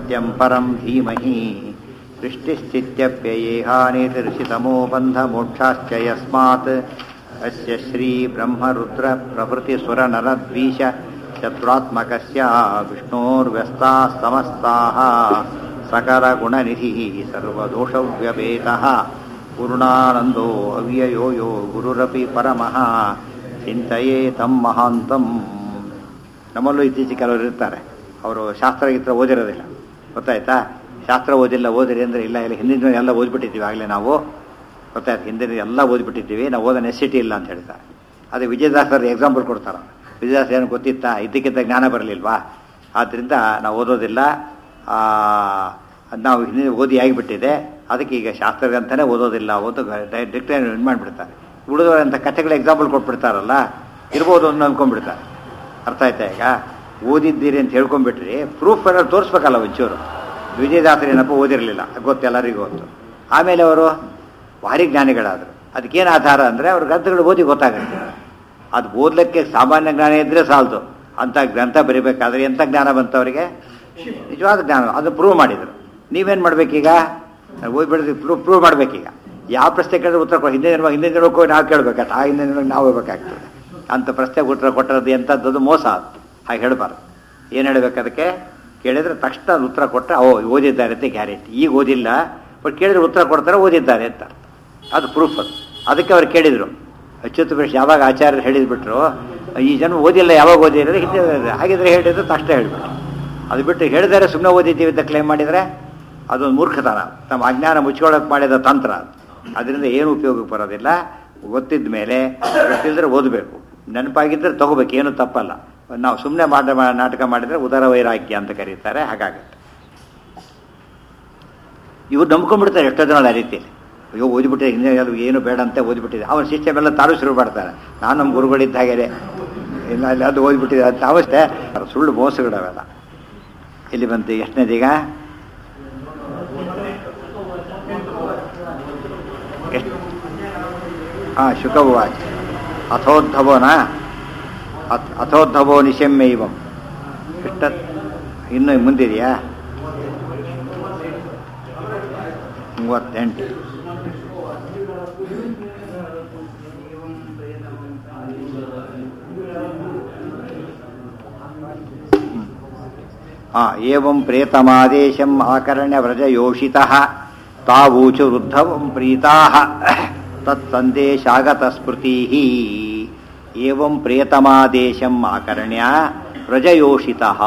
सत्यं परं धीमहि सृष्टिस्थित्यप्ययेहानितिर्षितमो बन्धमोक्षाश्च यस्मात् अस्य श्रीब्रह्मरुद्रप्रभृतिसुरनरद्वीष चतुरात्मकस्य विष्णोर्व्यस्ताः समस्ताः सकलगुणनिधिः सर्वदोषव्यपेतः पूर्णानन्दो अव्ययो यो ಗುರುರಪಿ ಪರಮಃ ಚಿಂತೆಯೇ ತಮ್ಮ ಮಹಾಂತಂ ನಮ್ಮಲ್ಲೂ ಇತ್ತೀಚೆಗೆ ಕೆಲವರು ಇರ್ತಾರೆ ಅವರು ಶಾಸ್ತ್ರ ಗೀತ್ರ ಓದಿರೋದಿಲ್ಲ ಗೊತ್ತಾಯ್ತಾ ಶಾಸ್ತ್ರ ಓದಿಲ್ಲ ಓದಿರಿ ಅಂದರೆ ಇಲ್ಲ ಇಲ್ಲ ಹಿಂದಿನ ಎಲ್ಲ ಓದ್ಬಿಟ್ಟಿದ್ದೀವಿ ಆಗಲೇ ನಾವು ಗೊತ್ತಾಯ್ತು ಹಿಂದಿನ ಎಲ್ಲ ಓದ್ಬಿಟ್ಟಿದ್ದೀವಿ ನಾವು ಓದೋ ನೆಸಿಟಿ ಇಲ್ಲ ಅಂತ ಹೇಳ್ತಾರೆ ಅದೇ ವಿಜಯದಾಸರು ಎಕ್ಸಾಂಪಲ್ ಕೊಡ್ತಾರೆ ವಿಜಯದಾಸ ಏನು ಗೊತ್ತಿತ್ತಾ ಇದ್ದಕ್ಕಿದ್ದ ಜ್ಞಾನ ಬರಲಿಲ್ವಾ ಆದ್ದರಿಂದ ನಾವು ಓದೋದಿಲ್ಲ ಅದು ನಾವು ಹಿಂದಿನ ಓದಿ ಆಗಿಬಿಟ್ಟಿದೆ ಅದಕ್ಕೆ ಈಗ ಶಾಸ್ತ್ರಗಂತಲೇ ಓದೋದಿಲ್ಲ ಓದು ಡೈರೆಕ್ಟ್ ಇದು ಮಾಡಿಬಿಡ್ತಾರೆ ಉಳಿದವರಂಥ ಕಥೆಗಳ ಎಕ್ಸಾಂಪಲ್ ಕೊಟ್ಬಿಡ್ತಾರಲ್ಲ ಇರ್ಬೋದು ಅಂತ ಅಂದ್ಕೊಂಡ್ಬಿಡ್ತಾರೆ ಅರ್ಥ ಆಯ್ತಾ ಈಗ ಓದಿದ್ದೀರಿ ಅಂತ ಹೇಳ್ಕೊಂಡ್ಬಿಟ್ರಿ ಪ್ರೂಫ್ ಏನಾದ್ರು ತೋರಿಸ್ಬೇಕಲ್ಲ ಒಂಚೂರು ವಿಜಯದಾಸರು ಏನಪ್ಪ ಓದಿರಲಿಲ್ಲ ಗೊತ್ತು ಎಲ್ಲರಿಗೂ ಗೊತ್ತು ಆಮೇಲೆ ಅವರು ಭಾರಿ ಜ್ಞಾನಿಗಳಾದರು ಅದಕ್ಕೇನು ಆಧಾರ ಅಂದರೆ ಅವ್ರ ಗ್ರಂಥಗಳು ಓದಿ ಗೊತ್ತಾಗುತ್ತೆ ಅದು ಓದಲಿಕ್ಕೆ ಸಾಮಾನ್ಯ ಜ್ಞಾನ ಇದ್ದರೆ ಸಾಲದು ಅಂಥ ಗ್ರಂಥ ಬರೀಬೇಕಾದ್ರೆ ಎಂಥ ಜ್ಞಾನ ಬಂತು ಅವರಿಗೆ ನಿಜವಾದ ಜ್ಞಾನ ಅದು ಪ್ರೂವ್ ಮಾಡಿದರು ನೀವೇನು ಮಾಡಬೇಕೀಗ ಓದ್ಬಿಡಿದ್ರೆ ಪ್ರೂವ್ ಪ್ರೂವ್ ಮಾಡಬೇಕೀಗ ಯಾವ ಪ್ರಶ್ನೆ ಕೇಳಿದ್ರೆ ಉತ್ತರ ಕೊಡಿ ಹಿಂದೆ ದಿನ ಹಿಂದಿನ ದಿನಕ್ಕೆ ಹೋಗಿ ನಾವು ಕೇಳಬೇಕಾಗ್ತದೆ ಆ ಹಿಂದಿನ ದಿನಕ್ಕೆ ನಾವು ಹೋಗ್ಬೇಕಾಗ್ತದೆ ಅಂಥ ಪ್ರಶ್ನೆಗೆ ಉತ್ತರ ಕೊಟ್ಟದ್ದು ಎಂಥದ್ದು ಮೋಸ ಅದು ಹಾಗೆ ಹೇಳಬಾರ್ದು ಏನು ಹೇಳಬೇಕು ಅದಕ್ಕೆ ಕೇಳಿದ್ರೆ ತಕ್ಷಣ ಉತ್ತರ ಕೊಟ್ಟರೆ ಓ ಓದಿದ್ದಾರೆ ಅಂತ ಗ್ಯಾರಂಟಿ ಈಗ ಓದಿಲ್ಲ ಬಟ್ ಕೇಳಿದ್ರೆ ಉತ್ತರ ಕೊಡ್ತಾರೆ ಓದಿದ್ದಾರೆ ಅಂತ ಅದು ಪ್ರೂಫ್ ಅದು ಅದಕ್ಕೆ ಅವ್ರು ಕೇಳಿದರು ಅಚ್ಯುತ ಪ್ರಶ್ನೆ ಯಾವಾಗ ಆಚಾರ್ಯರು ಹೇಳಿದ್ಬಿಟ್ರು ಈ ಜನ ಓದಿಲ್ಲ ಯಾವಾಗ ಓದಿದ್ರೆ ಹಿಂದೆ ಹಾಗಿದ್ರೆ ಹೇಳಿದ್ರು ತಕ್ಷಣ ಹೇಳಿಬಿಟ್ರು ಅದು ಬಿಟ್ಟು ಹೇಳಿದರೆ ಸುಮ್ಮನೆ ಓದಿದ್ದೀವಿ ಅಂತ ಕ್ಲೈಮ್ ಮಾಡಿದರೆ ಅದೊಂದು ಮೂರ್ಖತನ ತಮ್ಮ ಅಜ್ಞಾನ ಮುಚ್ಕೊಳ್ಳೋಕೆ ಮಾಡಿದ ತಂತ್ರ ಅದರಿಂದ ಏನು ಉಪಯೋಗಕ್ಕೆ ಬರೋದಿಲ್ಲ ಗೊತ್ತಿದ್ದ ಮೇಲೆ ಗೊತ್ತಿಲ್ಲದ್ರೆ ಓದಬೇಕು ನೆನಪಾಗಿದ್ದರೆ ತಗೋಬೇಕು ಏನು ತಪ್ಪಲ್ಲ ನಾವು ಸುಮ್ಮನೆ ಮಾಡ ನಾಟಕ ಮಾಡಿದರೆ ಉದರ ವೈರಾಗ್ಯ ಅಂತ ಕರೀತಾರೆ ಹಾಗಾಗುತ್ತೆ ಇವ್ರು ನಂಬ್ಕೊಂಡ್ಬಿಡ್ತಾರೆ ಎಷ್ಟೋ ಜನ ಆ ರೀತಿಯಲ್ಲಿ ಅಯ್ಯೋ ಓದಿಬಿಟ್ಟಿದೆ ಹಿಂದೆ ಅದು ಏನು ಬೇಡ ಅಂತ ಓದಿಬಿಟ್ಟಿದೆ ಅವನ ಸಿಸ್ಟಮ್ ಎಲ್ಲ ತಾನು ಶುರು ಮಾಡ್ತಾರೆ ನಾನು ನಮ್ಮ ಗುರುಗಳಿದ್ದ ಹಾಗೆ ಇಲ್ಲ ಇಲ್ಲ ಅದು ಓದಿಬಿಟ್ಟಿದೆ ಅಂತ ಅವಷ್ಟೇ ಸುಳ್ಳು ಮೋಸಗಳವೆಲ್ಲ ಇಲ್ಲಿ ಬಂತು ಎಷ್ಟನೇದೀಗ ಎಷ್ಟು ಹಾಂ ಶುಕವಾಚ ಅಥೋದ್ಧವೋನಾ ಅಥ ಅಥೋದ್ಧವೋ ನಿಶಮ್ಯೈವಂ ಇಷ್ಟ ಇನ್ನು ಮುಂದಿದೆಯಾ ಮೂವತ್ತೆಂಟು ಏವಂ ಪ್ರೇತಮಾದೇಶಂ ಆಕರ್ಣ್ಯ ವ್ರಜಯೋಷಿತಃ ತಾವೂಚು ವೃದ್ಧವಂ ಪ್ರೀತಾಃ ತತ್ಸಂದೇಶಾಗತ ಸ್ಮೃತಿಃ ಏವಂ ಪ್ರಿಯತಮಾದೇಶಂ ಆಕರ್ಣ್ಯ ವ್ರಜಯೋಷಿತಃ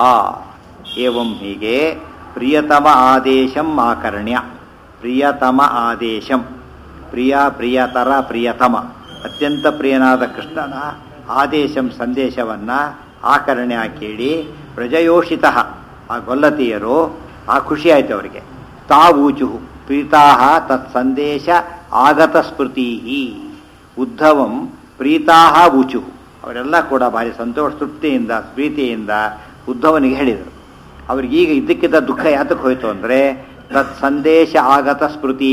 ಏವಂ ಹೀಗೆ ಪ್ರಿಯತಮ ಆದೇಶಂ ಆಕರ್ಣ್ಯ ಪ್ರಿಯತಮ ಆದೇಶಂ ಪ್ರಿಯ ಪ್ರಿಯತರ ಪ್ರಿಯತಮ ಅತ್ಯಂತ ಪ್ರಿಯನಾದ ಕೃಷ್ಣನ ಆದೇಶಂ ಸಂದೇಶವನ್ನು ಆಕರ್ಣ್ಯ ಕೇಳಿ ಪ್ರಜಯೋಷಿತ ಆ ಗೊಲ್ಲತಿಯರು ಆ ಖುಷಿ ಆಯ್ತು ಅವರಿಗೆ ತಾವೂಚು ಪ್ರೀತಾ ತತ್ ಸಂದೇಶ ಆಗತ ಸ್ಮೃತಿ ಉದ್ಧವಂ ಪ್ರೀತಾ ಊಚು ಅವರೆಲ್ಲ ಕೂಡ ಭಾರಿ ಸಂತೋಷ ತೃಪ್ತಿಯಿಂದ ಪ್ರೀತಿಯಿಂದ ಉದ್ಧವನಿಗೆ ಹೇಳಿದರು ಅವ್ರಿಗೆ ಈಗ ಇದ್ದಕ್ಕಿದ್ದ ದುಃಖ ಯಾತಕ್ಕೆ ಹೋಯಿತು ಅಂದರೆ ತತ್ ಸಂದೇಶ ಆಗತ ಸ್ಮೃತಿ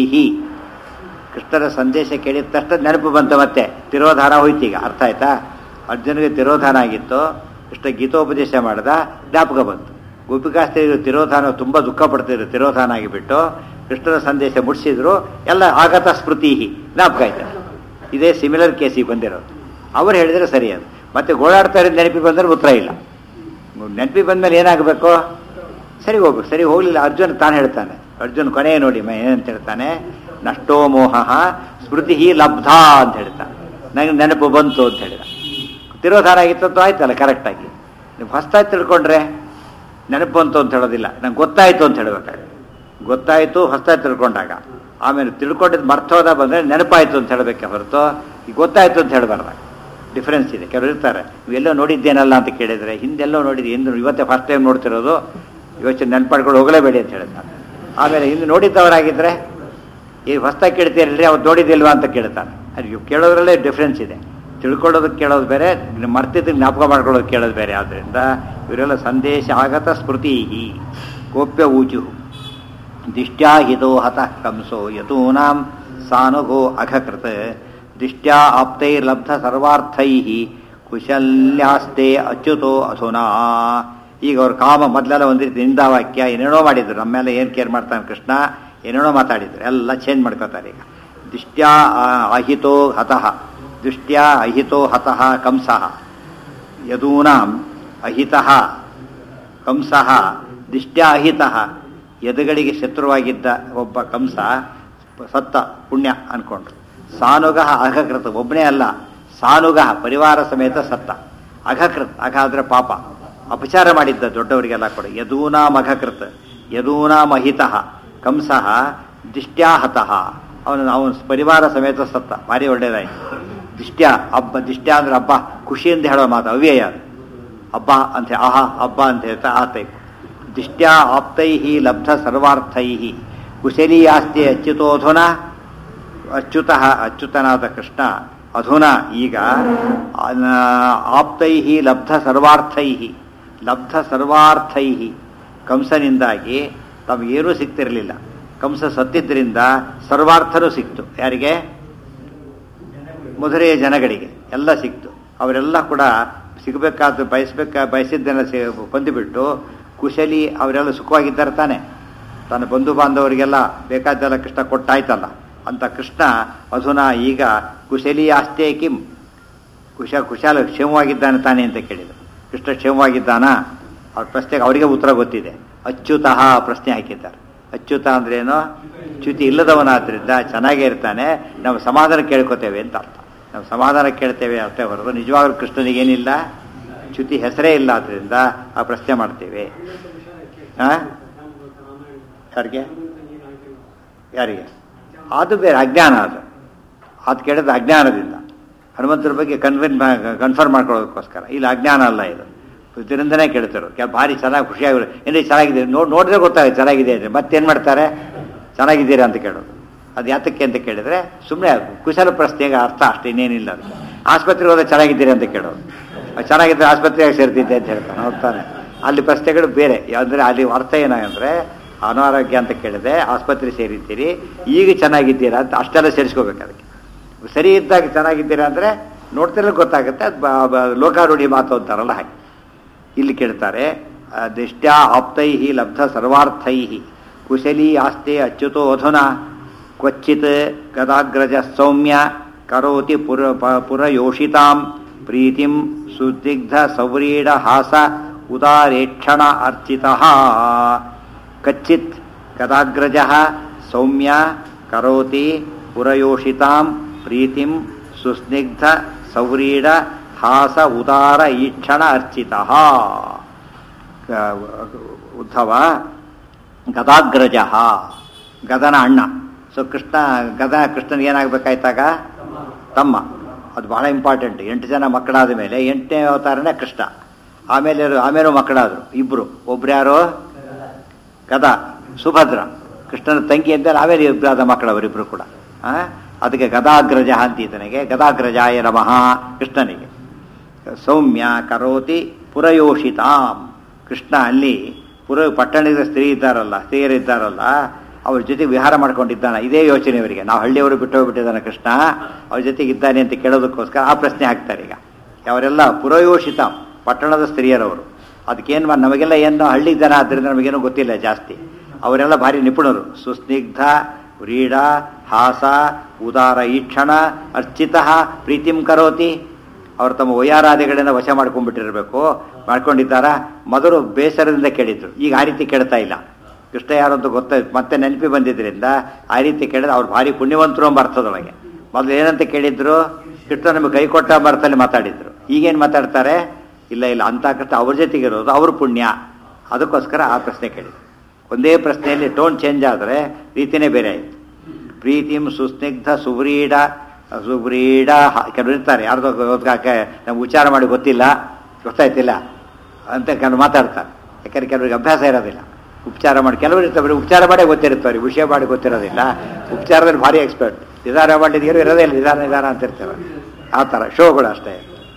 ಕೃಷ್ಣರ ಸಂದೇಶ ಕೇಳಿದ ತಕ್ಷಣ ನೆನಪು ಬಂತು ಮತ್ತೆ ತಿರೋಧಾನ ಹೋಯ್ತು ಈಗ ಅರ್ಥ ಆಯ್ತಾ ಅರ್ಜುನಿಗೆ ತಿರೋಧಾನ ಆಗಿತ್ತು ಕೃಷ್ಣ ಗೀತೋಪದೇಶ ಮಾಡಿದ ಜ್ಞಾಪಕ ಬಂತು ಗೋಪಿಕಾಸ್ತ್ರೀಯರು ತಿರೋಧಾನ ತುಂಬ ದುಃಖ ಪಡ್ತಿದ್ರು ತಿರೋಧಾನ ಆಗಿಬಿಟ್ಟು ಕೃಷ್ಣನ ಸಂದೇಶ ಮುಡಿಸಿದ್ರು ಎಲ್ಲ ಆಗತ ಸ್ಮೃತಿ ಜ್ಞಾಪಕ ಆಯ್ತು ಇದೇ ಸಿಮಿಲರ್ ಕೇಸಿಗೆ ಬಂದಿರೋದು ಅವ್ರು ಹೇಳಿದರೆ ಸರಿ ಅದು ಮತ್ತೆ ಗೋಳಾಡ್ತಾರೆ ನೆನಪಿ ಬಂದರೆ ಉತ್ತರ ಇಲ್ಲ ನೆನಪಿ ಬಂದಮೇಲೆ ಏನಾಗಬೇಕು ಸರಿ ಹೋಗ್ಬೇಕು ಸರಿ ಹೋಗಲಿಲ್ಲ ಅರ್ಜುನ್ ತಾನು ಹೇಳ್ತಾನೆ ಅರ್ಜುನ್ ಕೊನೆ ನೋಡಿ ಮ ಏನಂತ ಹೇಳ್ತಾನೆ ನಷ್ಟೋ ಮೋಹ ಸ್ಮೃತಿ ಲಬ್ಧ ಅಂತ ಹೇಳ್ತಾನೆ ನನಗೆ ನೆನಪು ಬಂತು ಅಂತ ಹೇಳಿದ ತಿರೋಧಾನ ಆಗಿತ್ತು ಆಯ್ತಲ್ಲ ಕರೆಕ್ಟಾಗಿ ನೀವು ಹೊಸ್ತಾಗಿ ತಿಳ್ಕೊಂಡ್ರೆ ನೆನಪು ಬಂತು ಅಂತ ಹೇಳೋದಿಲ್ಲ ನಂಗೆ ಗೊತ್ತಾಯಿತು ಅಂತ ಹೇಳಬೇಕಾಗ ಗೊತ್ತಾಯಿತು ಹೊಸ್ತಾಗಿ ತಿಳ್ಕೊಂಡಾಗ ಆಮೇಲೆ ತಿಳ್ಕೊಂಡಿದ್ದು ಮರ್ತೋದ ಬಂದರೆ ನೆನಪಾಯಿತು ಅಂತ ಹೇಳಬೇಕೆ ಹೊರತು ಈಗ ಗೊತ್ತಾಯಿತು ಅಂತ ಹೇಳಬಾರ್ದ ಡಿಫ್ರೆನ್ಸ್ ಇದೆ ಕೆಲವರು ಇರ್ತಾರೆ ನೀವೆಲ್ಲೋ ನೋಡಿದ್ದೇನಲ್ಲ ಅಂತ ಕೇಳಿದರೆ ಹಿಂದೆಲ್ಲೋ ನೋಡಿದ್ದು ಎಂದು ಇವತ್ತೇ ಫಸ್ಟ್ ಟೈಮ್ ನೋಡ್ತಿರೋದು ಯೋಚನೆ ನೆನಪಾಡ್ಕೊಂಡು ಹೋಗಲೇಬೇಡಿ ಅಂತ ಹೇಳ್ತಾನೆ ಆಮೇಲೆ ಹಿಂದೆ ನೋಡಿದ್ದವರಾಗಿದ್ದರೆ ಈ ಹೊಸ್ದಾಗಿ ಕೇಳ್ತೀರಲ್ರಿ ಅವ್ರು ನೋಡಿದ್ದಿಲ್ವಾ ಅಂತ ಕೇಳ್ತಾನೆ ಅದು ಕೇಳೋದ್ರಲ್ಲೇ ಡಿಫ್ರೆನ್ಸ್ ಇದೆ ತಿಳ್ಕೊಳ್ಳೋದಕ್ಕೆ ಕೇಳೋದು ಬೇರೆ ಮರ್ತಿದ್ದಕ್ಕೆ ಜ್ಞಾಪಕ ಮಾಡ್ಕೊಳ್ಳೋದು ಕೇಳೋದು ಬೇರೆ ಆದ್ದರಿಂದ ಇವರೆಲ್ಲ ಸಂದೇಶ ಆಗತ ಸ್ಮೃತಿ ಗೋಪ್ಯ ಊಚು ದಿಷ್ಟ್ಯಾ ಹಿತೋ ಹತಃ ಕಂಸೋ ಯತೂನಾಂ ಸಾನುಗೋ ಅಘಕೃತ್ ದಿಷ್ಟ್ಯಾ ಆಪ್ತೈರ್ಲಬ್ಧ ಸರ್ವಾರ್ಥೈ ಕುಶಲ್ಯಾಸ್ತೆ ಅಚ್ಯುತೋ ಅಸುನಾ ಈಗ ಅವ್ರ ಕಾಮ ಮೊದಲೆಲ್ಲ ಒಂದು ರೀತಿ ನಿಂದಾವಾಕ್ಯ ಏನೇನೋ ಮಾಡಿದ್ರು ನಮ್ಮ ಮೇಲೆ ಏನು ಕೇರ್ ಮಾಡ್ತಾನೆ ಕೃಷ್ಣ ಏನೇನೋ ಮಾತಾಡಿದ್ರು ಎಲ್ಲ ಚೇಂಜ್ ಮಾಡ್ಕೋತಾರೆ ಈಗ ದುಷ್ಟ್ಯಾ ಆ- ಅಹಿತೋ ಹತಃ ದುಷ್ಟ್ಯಾ ಅಹಿತೋ ಹತಃ ಕಂಸಃ ಯದೂನಾಂ ಅಹಿತಃ ಕಂಸಃ ದಿಷ್ಟ್ಯಾ ಅಹಿತಃ ಎದುಗಳಿಗೆ ಶತ್ರುವಾಗಿದ್ದ ಒಬ್ಬ ಕಂಸ ಸತ್ತ ಪುಣ್ಯ ಅನ್ಕೊಂಡ್ರು ಸಾನುಗ ಅಘಕೃತ ಒಬ್ಬನೇ ಅಲ್ಲ ಸಾನುಗ ಪರಿವಾರ ಸಮೇತ ಸತ್ತ ಅಘಕೃತ್ ಅಘ ಅಂದ್ರೆ ಪಾಪ ಅಪಚಾರ ಮಾಡಿದ್ದ ದೊಡ್ಡವರಿಗೆಲ್ಲ ಕೂಡ ಯದೂನಾಂ ಅಘಕೃತ್ ಯದೂನಾಂ ಅಹಿತಃ ಕಂಸಃ ದಿಷ್ಟ್ಯಾಹತಃ ಅವನು ಅವನ ಪರಿವಾರ ಸಮೇತ ಸತ್ತ ಭಾರಿ ಒಳ್ಳೇದಾಯ್ತು ದಿಷ್ಟ್ಯ ಹಬ್ಬ ದಿಷ್ಟ್ಯ ಅಂದ್ರೆ ಹಬ್ಬ ಖುಷಿಯಿಂದ ಹೇಳೋ ಮಾತು ಅವ್ಯಯ ಅದು ಹಬ್ಬ ಅಂತ ಆಹಾ ಹಬ್ಬ ಅಂತ ಹೇಳ್ತಾ ಆ ಟೈಪ್ ದಿಷ್ಟ್ಯಾ ಆಪ್ತೈ ಲಬ್ಧ ಸರ್ವಾರ್ಥೈ ಕುಶಲಿ ಆಸ್ತಿ ಅಚ್ಯುತೋಧುನ ಅಚ್ಯುತ ಅಚ್ಯುತನಾದ ಕೃಷ್ಣ ಅಧುನಾ ಈಗ ಆಪ್ತೈ ಲಬ್ಧ ಸರ್ವಾರ್ಥೈ ಲಬ್ಧ ಸರ್ವಾರ್ಥೈ ಕಂಸನಿಂದಾಗಿ ತಮಗೇನೂ ಸಿಗ್ತಿರಲಿಲ್ಲ ಕಂಸ ಸತ್ತಿದ್ದರಿಂದ ಸರ್ವಾರ್ಥನೂ ಸಿಕ್ತು ಯಾರಿಗೆ ಮಧುರೆಯ ಜನಗಳಿಗೆ ಎಲ್ಲ ಸಿಕ್ತು ಅವರೆಲ್ಲ ಕೂಡ ಸಿಗಬೇಕಾದ ಬಯಸ್ಬೇಕ ಬಯಸಿದ್ದೆಲ್ಲ ಸಿ ಬಂದುಬಿಟ್ಟು ಕುಶಲಿ ಅವರೆಲ್ಲ ಸುಖವಾಗಿದ್ದಾರೆ ತಾನೆ ತನ್ನ ಬಂಧು ಬಾಂಧವರಿಗೆಲ್ಲ ಬೇಕಾದ್ದೆಲ್ಲ ಕೃಷ್ಣ ಕೊಟ್ಟಾಯ್ತಲ್ಲ ಅಂತ ಕೃಷ್ಣ ಅಧುನಾ ಈಗ ಕುಶಲಿ ಆಸ್ತೆ ಕಿಂ ಕುಶ ಕುಶಾಲ ಕ್ಷೇಮವಾಗಿದ್ದಾನೆ ತಾನೆ ಅಂತ ಕೇಳಿದರು ಕೃಷ್ಣ ಕ್ಷೇಮವಾಗಿದ್ದಾನಾ ಅವ್ರ ಪ್ರಶ್ನೆಗೆ ಅವರಿಗೆ ಉತ್ತರ ಗೊತ್ತಿದೆ ಅಚ್ಯುತಃ ಪ್ರಶ್ನೆ ಹಾಕಿದ್ದಾರೆ ಅಚ್ಯುತ ಅಂದ್ರೇನು ಚ್ಯುತಿ ಇಲ್ಲದವನಾದ್ರಿಂದ ಚೆನ್ನಾಗೇ ಇರ್ತಾನೆ ನಾವು ಸಮಾಧಾನ ಕೇಳ್ಕೊತೇವೆ ಅಂತ ಅರ್ಥ ನಾವು ಸಮಾಧಾನ ಕೇಳ್ತೇವೆ ಅಷ್ಟೇ ಹೊರತು ನಿಜವಾಗ್ಲೂ ಕೃಷ್ಣನಿಗೇನಿಲ್ಲ ಚ್ಯುತಿ ಹೆಸರೇ ಇಲ್ಲ ಆದ್ರಿಂದ ಆ ಪ್ರಶ್ನೆ ಮಾಡ್ತೇವೆ ಆ? ಯಾರಿಗೆ ಯಾರಿಗೆ ಅದು ಬೇರೆ ಅಜ್ಞಾನ ಅದು ಅದು ಕೇಳಿದ ಅಜ್ಞಾನದಿಂದ ಹನುಮಂತರ ಬಗ್ಗೆ ಕನ್ವಿನ್ ಕನ್ಫರ್ಮ್ ಮಾಡ್ಕೊಳ್ಳೋದಕ್ಕೋಸ್ಕರ ಇಲ್ಲಿ ಅಜ್ಞಾನ ಅಲ್ಲ ಇದು ಇದರಿಂದನೇ ಕೇಳ್ತಾರೆ ಕೆಲ ಭಾರಿ ಚೆನ್ನಾಗಿ ಖುಷಿಯಾಗಿರೋ ಏನೇ ಚೆನ್ನಾಗಿದೆ ನೋಡಿ ನೋಡಿದ್ರೆ ಗೊತ್ತಾಗುತ್ತೆ ಚೆನ್ನಾಗಿದೆ ಅಂದರೆ ಮತ್ತೇನು ಮಾಡ್ತಾರೆ ಚೆನ್ನಾಗಿದ್ದೀರಾ ಅಂತ ಕೇಳೋದು ಅದು ಯಾತಕ್ಕೆ ಅಂತ ಕೇಳಿದ್ರೆ ಸುಮ್ಮನೆ ಕುಶಲ ಪ್ರಶ್ನೆಗೆ ಅರ್ಥ ಅಷ್ಟೇ ಇನ್ನೇನಿಲ್ಲ ಅದು ಆಸ್ಪತ್ರೆಗೆ ಹೋದ್ರೆ ಚೆನ್ನಾಗಿದ್ದೀರಿ ಅಂತ ಕೇಳೋದು ಅದು ಚೆನ್ನಾಗಿದ್ದರೆ ಆಸ್ಪತ್ರೆಗೆ ಸೇರ್ತಿದ್ದೆ ಅಂತ ಹೇಳ್ತಾನೆ ಹೋಗ್ತಾನೆ ಅಲ್ಲಿ ಪ್ರಶ್ನೆಗಳು ಬೇರೆ ಅಂದರೆ ಅಲ್ಲಿ ಅರ್ಥ ಏನಾಗಂದ್ರೆ ಅನಾರೋಗ್ಯ ಅಂತ ಕೇಳಿದೆ ಆಸ್ಪತ್ರೆ ಸೇರಿದ್ದೀರಿ ಈಗ ಚೆನ್ನಾಗಿದ್ದೀರಾ ಅಂತ ಅಷ್ಟೆಲ್ಲ ಸೇರಿಸ್ಕೋಬೇಕು ಅದಕ್ಕೆ ಸರಿ ಇದ್ದಾಗ ಚೆನ್ನಾಗಿದ್ದೀರಾ ಅಂದರೆ ನೋಡ್ತಿರಲು ಗೊತ್ತಾಗುತ್ತೆ ಅದು ಬ- ಬ- ಲೋಕಾರೂಢಿ ಮಾತು ಅಂತಾರಲ್ಲ ಹಾಗೆ ಇಲ್ಲಿ ಕೇಳ್ತಾರೆ ದಿಷ್ಟ್ಯಾ ಆಪ್ತೈ ಲಬ್ಧ ಸರ್ವಾರ್ಥೈ ಕುಶಲಿ ಆಸ್ತೆ ಅಚ್ಯುತೋ ಅಧುನಾ ಕ್ವಚಿತ್ ಗದಾಗ್ರಜ ಸೌಮ್ಯ ಕರೋತಿ ಪುರ ಪ- ಪುರಯೋಷಿತಾಂ ಪ್ರೀತಿಂ ಸುದಿಗ್ಧ ಸೌವ್ರೀಡ ಹಾಸ ಉದಾರೇಕ್ಷಣ ಅರ್ಚಿತಃ ಕಚ್ಚಿತ್ ಗದಾಗ್ರಜ ಸೌಮ್ಯ ಕರೋತಿ ಪುರಯೋಷಿತಾಂ ಪ್ರೀತಿಂ ಸುಸ್ನಿಗ್ಧ ಸೌವ್ರೀಡ ಹಾಸ ಉದಾರ ಈಕ್ಷಣ ಅರ್ಚಿತಃ ಉದ್ಧವ ಗದಾಗ್ರಜ ಗದನ ಅಣ್ಣ ಸೊ ಕೃಷ್ಣ ಗದ ಕೃಷ್ಣನಿಗೆ ಏನಾಗಬೇಕಾಯ್ತಾಗ ತಮ್ಮ ಅದು ಬಹಳ ಇಂಪಾರ್ಟೆಂಟ್ ಎಂಟು ಜನ ಮಕ್ಕಳಾದ ಮೇಲೆ ಎಂಟನೇ ಅವತಾರನೇ ಕೃಷ್ಣ ಆಮೇಲೆ ಆಮೇಲೆ ಮಕ್ಕಳಾದರು ಇಬ್ರು ಒಬ್ರು ಯಾರು ಗದ ಸುಭದ್ರ ಕೃಷ್ಣನ ತಂಗಿ ಅಂತ ಆಮೇಲೆ ಇಬ್ಬರಾದ ಮಕ್ಕಳು ಅವರಿಬ್ರು ಕೂಡ ಆ? ಅದಕ್ಕೆ ಗದಾಗ್ರಜ ಅಂತ ಈತನಿಗೆ ಗದಾಗ್ರಜಾಯ ನಮಃ ಕೃಷ್ಣನಿಗೆ ಸೌಮ್ಯ ಕರೋತಿ ಪುರಯೋಷಿತಾಂ ಕೃಷ್ಣ ಅಲ್ಲಿ ಪುರ ಪಟ್ಟಣದ ಸ್ತ್ರೀ ಇದ್ದಾರಲ್ಲ ಸ್ತ್ರೀಯರಿದ್ದಾರಲ್ಲ ಅವ್ರ ಜೊತೆ ವಿಹಾರ ಮಾಡ್ಕೊಂಡಿದ್ದಾನೆ ಇದೇ ಯೋಚನೆ ಅವರಿಗೆ ನಾವು ಹಳ್ಳಿಯವರು ಬಿಟ್ಟು ಹೋಗ್ಬಿಟ್ಟಿದ್ದಾನೆ ಕೃಷ್ಣ ಅವ್ರ ಜೊತೆಗೆ ಇದ್ದಾನೆ ಅಂತ ಕೇಳೋದಕ್ಕೋಸ್ಕರ ಆ ಪ್ರಶ್ನೆ ಹಾಕ್ತಾರೆ ಈಗ ಅವರೆಲ್ಲ ಪುರಯೋಷಿತಾಂ ಪಟ್ಟಣದ ಸ್ತ್ರೀಯರವರು ಅದಕ್ಕೇನು ಮಾ- ನಮಗೆಲ್ಲ ಏನು ಹಳ್ಳಿ ಜನ ಆದ್ದರಿಂದ ನಮಗೇನು ಗೊತ್ತಿಲ್ಲ ಜಾಸ್ತಿ ಅವರೆಲ್ಲ ಭಾರಿ ನಿಪುಣರು ಸುಸ್ನಿಗ್ಧ ವ್ರೀಡ ಹಾಸ ಉದಾರ ಈಕ್ಷಣ ಅರ್ಚಿತ ಪ್ರೀತಿಂ ಕರೋತಿ ಅವರು ತಮ್ಮ ವಯ್ಯಾರಾದಿಗಳನ್ನ ವಶ ಮಾಡ್ಕೊಂಡ್ಬಿಟ್ಟಿರಬೇಕು ಮಾಡ್ಕೊಂಡಿದ್ದಾರಾ ಮೊದಲು ಬೇಸರದಿಂದ ಕೇಳಿದ್ರು ಈಗ ಆ ರೀತಿ ಕೇಳ್ತಾ ಇಲ್ಲ ಕೃಷ್ಣ ಯಾರು ಅಂತ ಗೊತ್ತಾಯ್ತು ಮತ್ತೆ ನೆನಪಿ ಬಂದಿದ್ರಿಂದ ಆ ರೀತಿ ಕೇಳಿದ್ರೆ ಅವ್ರು ಭಾರಿ ಪುಣ್ಯವಂತರು ಎಂಬ ಅರ್ಥದೊಳಗೆ ಮೊದಲು ಏನಂತ ಕೇಳಿದ್ರು ಕೃಷ್ಣ ನಮಗೆ ಕೈ ಕೊಟ್ಟ ಎಂಬ ಅರ್ಥದಲ್ಲಿ ಮಾತಾಡಿದ್ರು ಈಗೇನು ಮಾತಾಡ್ತಾರೆ ಇಲ್ಲ ಇಲ್ಲ ಅಂತ ಕೃಷ್ಣ ಅವ್ರ ಜೊತೆಗಿರೋದು ಅವ್ರ ಪುಣ್ಯ ಅದಕ್ಕೋಸ್ಕರ ಆ ಪ್ರಶ್ನೆ ಕೇಳಿದ್ರು ಒಂದೇ ಪ್ರಶ್ನೆಯಲ್ಲಿ ಟೋನ್ ಚೇಂಜ್ ಆದರೆ ರೀತಿನೇ ಬೇರೆ ಆಯಿತು ಪ್ರೀತಿಂ ಸುಸ್ನಿಗ್ಧ ಸುವ್ರೀಡ ಸುವ್ರೀಡ ಹ- ಕೆಲವ್ರು ಇರ್ತಾರೆ ಯಾರ್ದೋ ಓದ್ಕಾಕೆ ನಮ್ಗೆ ಉಚ್ಚಾರ ಮಾಡಿ ಗೊತ್ತಿಲ್ಲ ಗೊತ್ತಾಯ್ತಿಲ್ಲ ಅಂತ ಕೆಲವು ಮಾತಾಡ್ತಾರೆ ಯಾಕಂದ್ರೆ ಕೆಲವರಿಗೆ ಅಭ್ಯಾಸ ಇರೋದಿಲ್ಲ ಉಪಚಾರ ಮಾಡಿ ಕೆಲವರು ಇರ್ತಾರೆ ಬರೀ ಉಪಚಾರ ಮಾಡೇ ಗೊತ್ತಿರ್ತಾರೆ ವಿಷಯ ಮಾಡಿ ಗೊತ್ತಿರೋದಿಲ್ಲ ಉಪಚಾರದಲ್ಲಿ ಭಾರಿ ಎಕ್ಸ್ಪರ್ಟ್ ನಿಧಾನ ಮಾಡಿದ್ರು ಇರೋದೇ ಇಲ್ಲ ನಿಧಾನ ನಿಧಾನ ಅಂತ ಇರ್ತೇವೆ ಆ ಥರ ಶೋಗಳು ಅಷ್ಟೇ